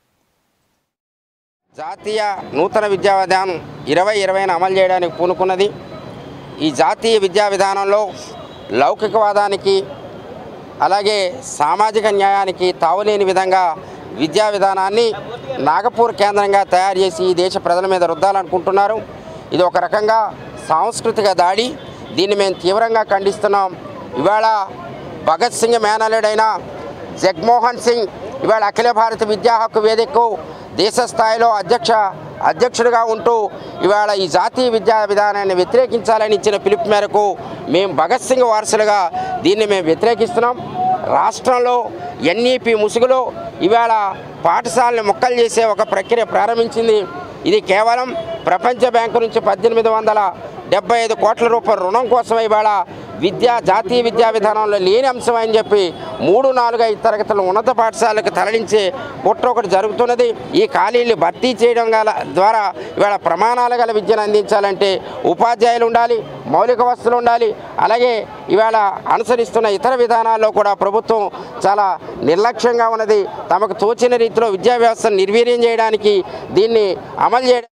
జాతీయ నూతన విద్యా విధానం ఇరవై ఇరవైన అమలు చేయడానికి పూనుకున్నది ఈ జాతీయ విద్యా విధానంలో లౌకికవాదానికి అలాగే సామాజిక న్యాయానికి తావులేని విధంగా విద్యా విధానాన్ని నాగపూర్ కేంద్రంగా తయారు చేసి ఈ దేశ ప్రజల మీద రుద్దాలనుకుంటున్నారు ఇది ఒక రకంగా సాంస్కృతిక దాడి దీన్ని మేము తీవ్రంగా ఖండిస్తున్నాం ఇవాళ భగత్ సింగ్ మేనలుడైన జగ్మోహన్ సింగ్ ఇవాళ అఖిల భారత విద్యా హక్కు వేదికకు దేశ స్థాయిలో అధ్యక్ష అధ్యక్షుడిగా ఉంటూ ఇవాళ ఈ జాతీయ విద్యా విధానాన్ని వ్యతిరేకించాలని ఇచ్చిన పిలుపు మేరకు మేము భగత్ సింగ్ వారసులుగా దీన్ని మేము వ్యతిరేకిస్తున్నాం రాష్ట్రంలో ఎన్ఈపి ముసుగులో ఇవాళ పాఠశాలని మొక్కలు చేసే ఒక ప్రక్రియ ప్రారంభించింది ఇది కేవలం ప్రపంచ బ్యాంకు నుంచి పద్దెనిమిది వందల డెబ్బై ఐదు కోట్ల రూపాయల రుణం కోసం ఇవాళ విద్యా జాతీయ విద్యా విధానంలో లేని అంశం అని చెప్పి మూడు నాలుగు ఐదు తరగతుల ఉన్నత పాఠశాలకు తరలించే కుట్ర ఒకటి జరుగుతున్నది ఈ ఖాళీలు భర్తీ చేయడం గల ద్వారా ఇవాళ ప్రమాణాలు గల విద్యను అందించాలంటే ఉపాధ్యాయులు ఉండాలి మౌలిక వసతులు ఉండాలి అలాగే ఇవాళ అనుసరిస్తున్న ఇతర విధానాల్లో కూడా ప్రభుత్వం చాలా నిర్లక్ష్యంగా ఉన్నది తమకు తోచిన రీతిలో విద్యా వ్యవస్థను నిర్వీర్యం చేయడానికి దీన్ని అమలు చేయడం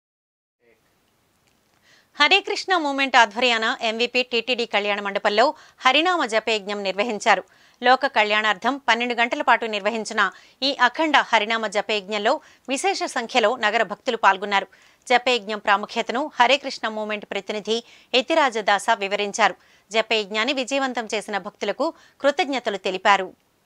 హరే కృష్ణ మూమెంట్ ఆధ్వర్యాన ఎంవీపీ టీటీడీ కళ్యాణ మండపంలో హరినామ జపయజ్ఞం నిర్వహించారు లోక కళ్యాణార్థం పన్నెండు గంటల పాటు నిర్వహించిన ఈ అఖండ హరినామ జపయజ్ఞంలో విశేష సంఖ్యలో నగర భక్తులు పాల్గొన్నారు జపయజ్ఞం ప్రాముఖ్యతను హరే కృష్ణ మూమెంట్ ప్రతినిధి ఎతిరాజదాస వివరించారు జపయజ్ఞాన్ని విజయవంతం చేసిన భక్తులకు కృతజ్ఞతలు తెలిపారు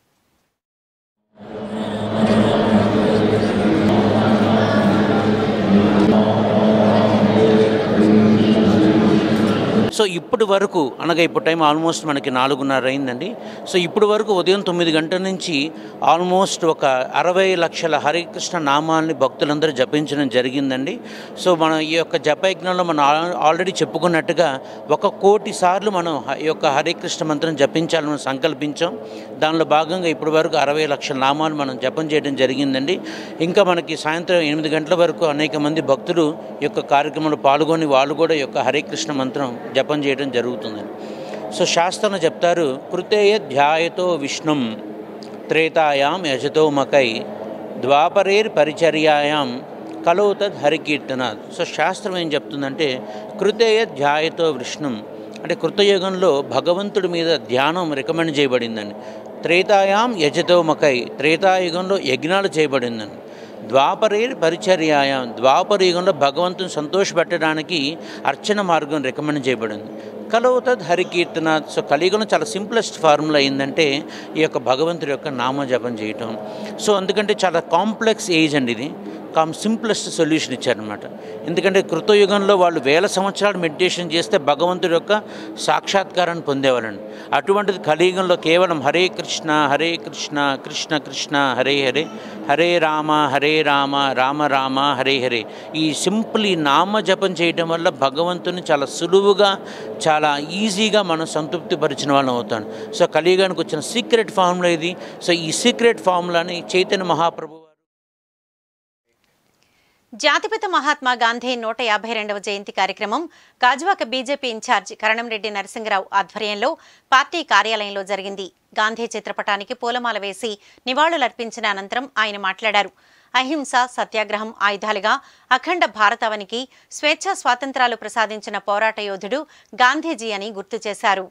సో ఇప్పటి వరకు అనగా ఇప్పుడు టైం ఆల్మోస్ట్ మనకి నాలుగున్నర అయిందండి సో ఇప్పటి వరకు ఉదయం తొమ్మిది గంటల నుంచి ఆల్మోస్ట్ ఒక అరవై లక్షల హరికృష్ణ నామాల్ని భక్తులందరూ జపించడం జరిగిందండి సో మనం ఈ యొక్క జపయజ్ఞంలో మనం ఆల్- ఆల్రెడీ చెప్పుకున్నట్టుగా ఒక కోటి సార్లు మనం హ- ఈ యొక్క హరికృష్ణ మంత్రం జపించాలని సంకల్పించాం దానిలో భాగంగా ఇప్పటి వరకు అరవై లక్షల నామాలు మనం జపం చేయడం జరిగిందండి ఇంకా మనకి సాయంత్రం ఎనిమిది గంటల వరకు అనేక మంది భక్తులు ఈ యొక్క కార్యక్రమంలో పాల్గొని వాళ్ళు కూడా ఈ యొక్క హరే కృష్ణ మంత్రం జపం చేయడం జరుగుతుందండి సో శాస్త్రం చెప్తారు కృతేయ ధ్యాయతో విష్ణుం త్రేతాయాం యజతో మకై ద్వాపరేర్ పరిచర్యాయాం కలో తద్ హరికీర్తనాథ్ సో శాస్త్రం ఏం చెప్తుందంటే కృతేయ ధ్యాయతో విష్ణుం అంటే కృతయుగంలో భగవంతుడి మీద ధ్యానం రికమెండ్ చేయబడిందండి త్రేతాయాం యజతో మకై త్రేతాయుగంలో యజ్ఞాలు చేయబడిందండి ద్వాపరే పరిచర్యాయం ద్వాపర యుగంలో భగవంతుని సంతోషపెట్టడానికి అర్చన మార్గం రికమెండ్ చేయబడింది కలవుతద్ హరికీర్తన సో కలియుగంలో చాలా సింప్లెస్ట్ ఫార్ములా ఏంటంటే ఈ యొక్క భగవంతుడి యొక్క నామజపం చేయటం సో ఎందుకంటే చాలా కాంప్లెక్స్ ఏజ్ అండి ఇది కామ్ సింప్లెస్ట్ సొల్యూషన్ ఇచ్చారనమాట ఎందుకంటే కృతయుగంలో వాళ్ళు వేల సంవత్సరాలు మెడిటేషన్ చేస్తే భగవంతుడి యొక్క సాక్షాత్కారాన్ని పొందేవాళ్ళండి అటువంటిది కలియుగంలో కేవలం హరే కృష్ణ హరే కృష్ణ కృష్ణ కృష్ణ హరే హరే హరే రామ హరే రామ రామ రామ హరే హరే ఈ సింపుల్ ఈ నామ జపం చేయడం వల్ల భగవంతుని చాలా సులువుగా చాలా ఈజీగా మనం సంతృప్తి పరిచిన వాళ్ళం అవుతాం సో కలియుగానికి వచ్చిన సీక్రెట్ ఫార్ములా ఇది సో ఈ సీక్రెట్ ఫార్ములాని చైతన్య మహాప్రభు జాతిపిత మహాత్మా గాంధీ నూట యాభై రెండవ జయంతి కార్యక్రమం గాజువాక బీజేపీ ఇన్ఛార్జ్ కరణంరెడ్డి నరసింహరావు ఆధ్వర్యంలో పార్టీ కార్యాలయంలో జరిగింది గాంధీ చిత్రపటానికి పూలమాల వేసి నివాళులర్పించిన అనంతరం ఆయన మాట్లాడారు అహింస సత్యాగ్రహం ఆయుధాలుగా అఖండ భారతావనికి స్వేచ్ఛా స్వాతంత్రాలు ప్రసాదించిన పోరాట యోధుడు గాంధీజీ అని గుర్తు చేశారు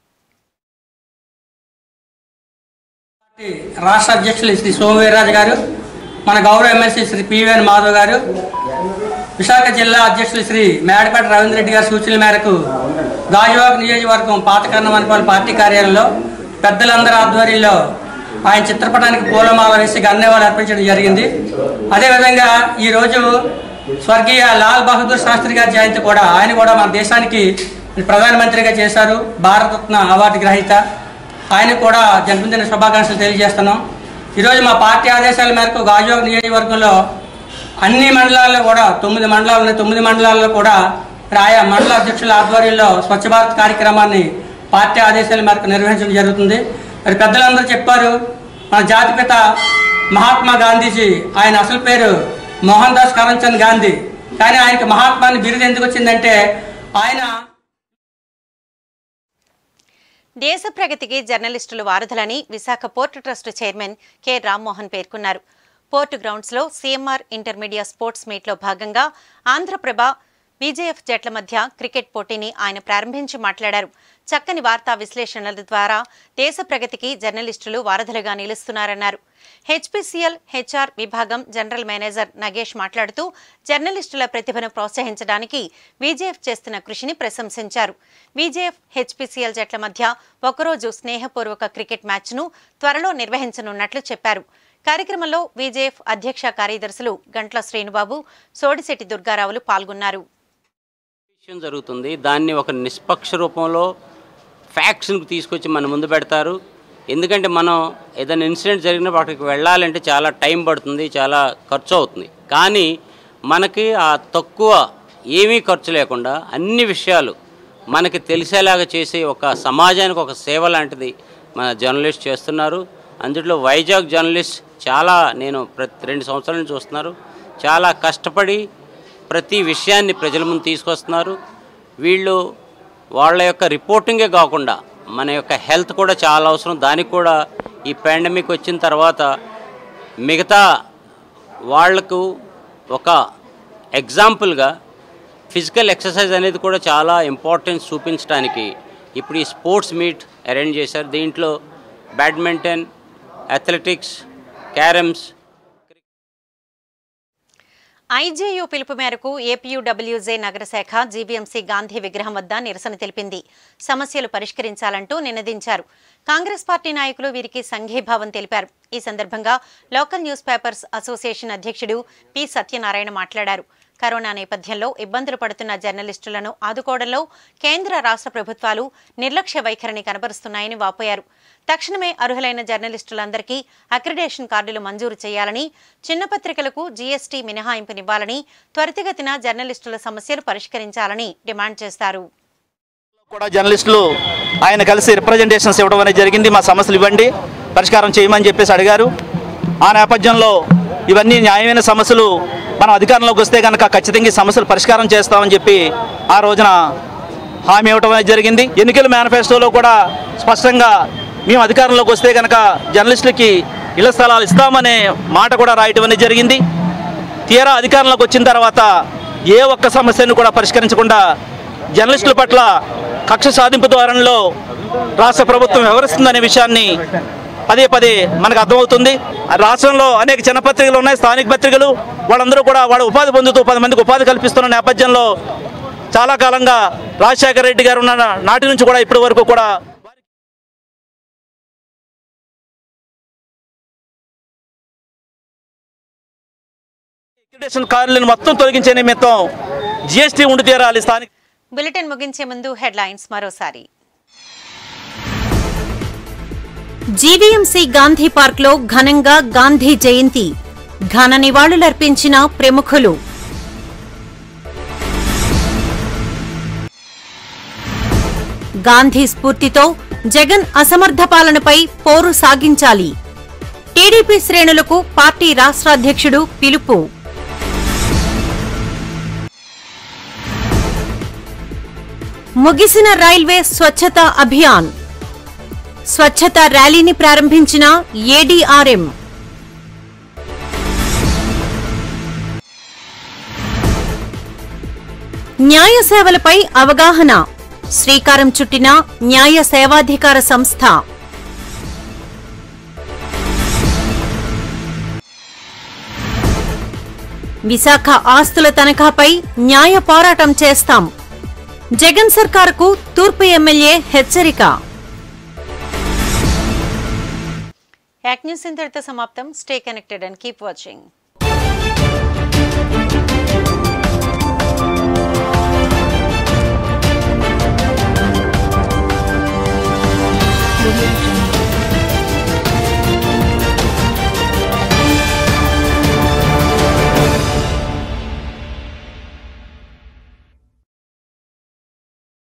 రాష్ట్ర అధ్యక్షులు శ్రీ సోమవీర్రాజు గారు మన గౌరవ ఎమ్మెల్సీ శ్రీ పివిఎన్ మాధవ్ గారు విశాఖ జిల్లా అధ్యక్షులు శ్రీ మేడపేట రవీంద్ర రెడ్డి గారి సూచనల మేరకు గాజువాక నియోజకవర్గం పాతకర్ణ వనపాలి పార్టీ కార్యాలయంలో పెద్దలందరి ఆధ్వర్యంలో ఆయన చిత్రపటానికి పూలమాల వేసి గన్నేవాళ్ళు అర్పించడం జరిగింది అదేవిధంగా ఈరోజు స్వర్గీయ లాల్ బహదూర్ శాస్త్రి గారి జయంతి కూడా ఆయన కూడా మన దేశానికి ప్రధానమంత్రిగా చేశారు భారతరత్న అవార్డు గ్రహీత ఆయన కూడా జన్మదిన శుభాకాంక్షలు తెలియజేస్తున్నాం ఈరోజు మా పార్టీ ఆదేశాల మేరకు గాజువాక నియోజకవర్గంలో అన్ని మండలాల్లో కూడా తొమ్మిది మండలాలు ఉన్నాయి తొమ్మిది మండలాల్లో కూడా మరి ఆయా మండల అధ్యక్షుల ఆధ్వర్యంలో స్వచ్ఛ భారత్ కార్యక్రమాన్ని పార్టీ ఆదేశాల మేరకు నిర్వహించడం జరుగుతుంది మరి పెద్దలందరూ చెప్పారు మన జాతిపిత మహాత్మా గాంధీజీ ఆయన అసలు పేరు మోహన్ దాస్ కరంచంద్ గాంధీ కానీ ఆయనకి మహాత్మాని బిరుదు ఎందుకు వచ్చిందంటే ఆయన దేశ ప్రగతికి జర్నలిస్టులు వారధులని Visakha port trust chairman K Rammohan పేర్కొన్నారు పోర్టు గ్రౌండ్స్లో సీఎంఆర్ ఇంటర్మీడియట్ స్పోర్ట్స్ మీట్లో భాగంగా ఆంధ్రప్రభ బీజేఎఫ్ జట్ల మధ్య క్రికెట్ పోటీని ఆయన ప్రారంభించి మాట్లాడారు చక్కని వార్తా విశ్లేషణల ద్వారా దేశ ప్రగతికి జర్నలిస్టులు వారధులుగా నిలుస్తున్నారన్నారు హెచ్పిసిఎల్ హెచ్ఆర్ విభాగం జనరల్ మేనేజర్ నగేష్ మాట్లాడుతూ జర్నలిస్టుల ప్రతిభను ప్రోత్సహించడానికి బీజేఎఫ్ చేస్తున్న కృషిని ప్రశంసించారు బీజేఎఫ్ హెచ్పిసిఎల్ జట్ల మధ్య ఒకరోజు స్నేహపూర్వక క్రికెట్ మ్యాచ్ను త్వరలో నిర్వహించనున్నట్లు చెప్పారు కార్యక్రమంలో బీజేఎఫ్ అధ్యక్ష కార్యదర్శులు గంట్ల శ్రీనుబాబు సోడిశెట్టి దుర్గారావులు పాల్గొన్నారు విషయం జరుగుతుంది దాన్ని ఒక నిష్పక్ష రూపంలో ఫ్యాక్ట్స్ని తీసుకొచ్చి మన ముందు పెడతారు ఎందుకంటే మనం ఏదైనా ఇన్సిడెంట్ జరిగినప్పుడు అక్కడికి వెళ్ళాలంటే చాలా టైం పడుతుంది చాలా ఖర్చు అవుతుంది కానీ మనకి ఆ తక్కువ ఏమీ ఖర్చు లేకుండా అన్ని విషయాలు మనకి తెలిసేలాగా చేసే ఒక సమాజానికి ఒక సేవ లాంటిది మన జర్నలిస్ట్ చేస్తున్నారు అందులో వైజాగ్ జర్నలిస్ట్ చాలా నేను ప్రతి రెండు సంవత్సరాల నుంచి చూస్తున్నారు చాలా కష్టపడి ప్రతి విషయాన్ని ప్రజల ముందు తీసుకొస్తున్నారు వీళ్ళు వాళ్ళ యొక్క రిపోర్టింగే కాకుండా మన యొక్క హెల్త్ కూడా చాలా అవసరం దానికి కూడా ఈ పాండమిక్ వచ్చిన తర్వాత మిగతా వాళ్లకు ఒక ఎగ్జాంపుల్గా ఫిజికల్ ఎక్సర్సైజ్ అనేది కూడా చాలా ఇంపార్టెన్స్ చూపించడానికి ఇప్పుడు ఈ స్పోర్ట్స్ మీట్ అరేంజ్ చేశారు దీంట్లో బ్యాడ్మింటన్ అథ్లెటిక్స్ క్యారమ్స్ ఐజేయూ పిలుపు మేరకు ఏపీయూడబ్ల్యూజే నగర శాఖ జీవీఎంసీ గాంధీ విగ్రహం వద్ద నిరసన తెలిపింది సమస్యలు పరిష్కరించాలంటూ నినదించారు కాంగ్రెస్ పార్టీ నాయకులు వీరికి సంఘీభావం తెలిపారు ఈ సందర్భంగా లోకల్ న్యూస్ పేపర్స్ అసోసియేషన్ అధ్యక్షుడు పి సత్యనారాయణ మాట్లాడారు కరోనా నేపథ్యంలో ఇబ్బందులు పడుతున్న జర్నలిస్టులను ఆదుకోవడంలో కేంద్ర రాష్ట్ర ప్రభుత్వాలు నిర్లక్ష్య వైఖరిని కనబరుస్తున్నాయని వాపోయారు తక్షణమే అర్హులైన జర్నలిస్టులందరికీ అక్రిడేషన్ కార్డులు మంజూరు చేయాలని చిన్న పత్రికలకు జీఎస్టీ మినహాయింపునివ్వాలని త్వరితగతిన జర్నలిస్టుల సమస్యలు పరిష్కరించాలని డిమాండ్ చేశారు కూడా జర్నలిస్టులు ఆయన కలిసి రిప్రజెంటేషన్స్ ఇవ్వడం అనేది జరిగింది మా సమస్యలు ఇవ్వండి పరిష్కారం చేయమని చెప్పేసి అడిగారు ఆ నేపథ్యంలో ఇవన్నీ న్యాయమైన సమస్యలు మనం అధికారంలోకి వస్తే కనుక ఖచ్చితంగా ఈ సమస్యలు పరిష్కారం చేస్తామని చెప్పి ఆ రోజున హామీ ఇవ్వడం అనేది జరిగింది ఎన్నికల మేనిఫెస్టోలో కూడా స్పష్టంగా మేము అధికారంలోకి వస్తే కనుక జర్నలిస్టులకి ఇళ్ల స్థలాలు ఇస్తామనే మాట కూడా రాయటం అనేది జరిగింది తీరా అధికారంలోకి వచ్చిన తర్వాత ఏ ఒక్క సమస్యను కూడా పరిష్కరించకుండా జర్నలిస్టుల పట్ల కక్ష సాధింపు ధోరణిలో రాష్ట్ర ప్రభుత్వం వ్యవహరిస్తుందనే విషయాన్ని పదే పదే మనకు అర్థమవుతుంది ఆ రాష్ట్రంలో అనేక చిన్న పత్రికలు ఉన్నాయి స్థానిక పత్రికలు వాళ్ళందరూ కూడా వాళ్ళ ఉపాధి పొందుతూ పది మందికి ఉపాధి కల్పిస్తున్న నేపథ్యంలో చాలా కాలంగా రాజశేఖర రెడ్డి గారు ఉన్న నాటి నుంచి కూడా ఇప్పటి వరకు కూడా లిక్విడేషన్ కార్డులను మొత్తం తొలగించే నిమిత్తం జిఎస్టీ ఉండి తీరాలి స్థానిక బులెటిన్ ముగించే ముందు హెడ్లైన్స్ మరోసారి జీవీఎంసీ గాంధీ పార్క్ లో ఘనంగా గాంధీ జయంతి ఘన నివాళులర్పించిన ప్రముఖులు గాంధీ స్ఫూర్తితో జగన్ అసమర్థ పాలనపై పోరు సాగించాలి టీడీపీ శ్రేణులకు పార్టీ రాష్ట్ర అధ్యక్షుడు పిలుపు ముగిసిన రైల్వే స్వచ్ఛత అభియాన్ స్వచ్ఛత ర్యాలీని ప్రారంభించిన ఏడీఆర్ఎం న్యాయ సేవలపై అవగాహన శ్రీకారం చుట్టిన న్యాయ సేవాధికార సంస్థ విశాఖ ఆస్తుల తనఖాపై న్యాయ పోరాటం చేస్తాం జగన్ సర్కార్కు తూర్పు ఎమ్మెల్యే హెచ్చరిక యాక్ న్యూస్ ఇంతటితో సమాప్తం stay connected and keep watching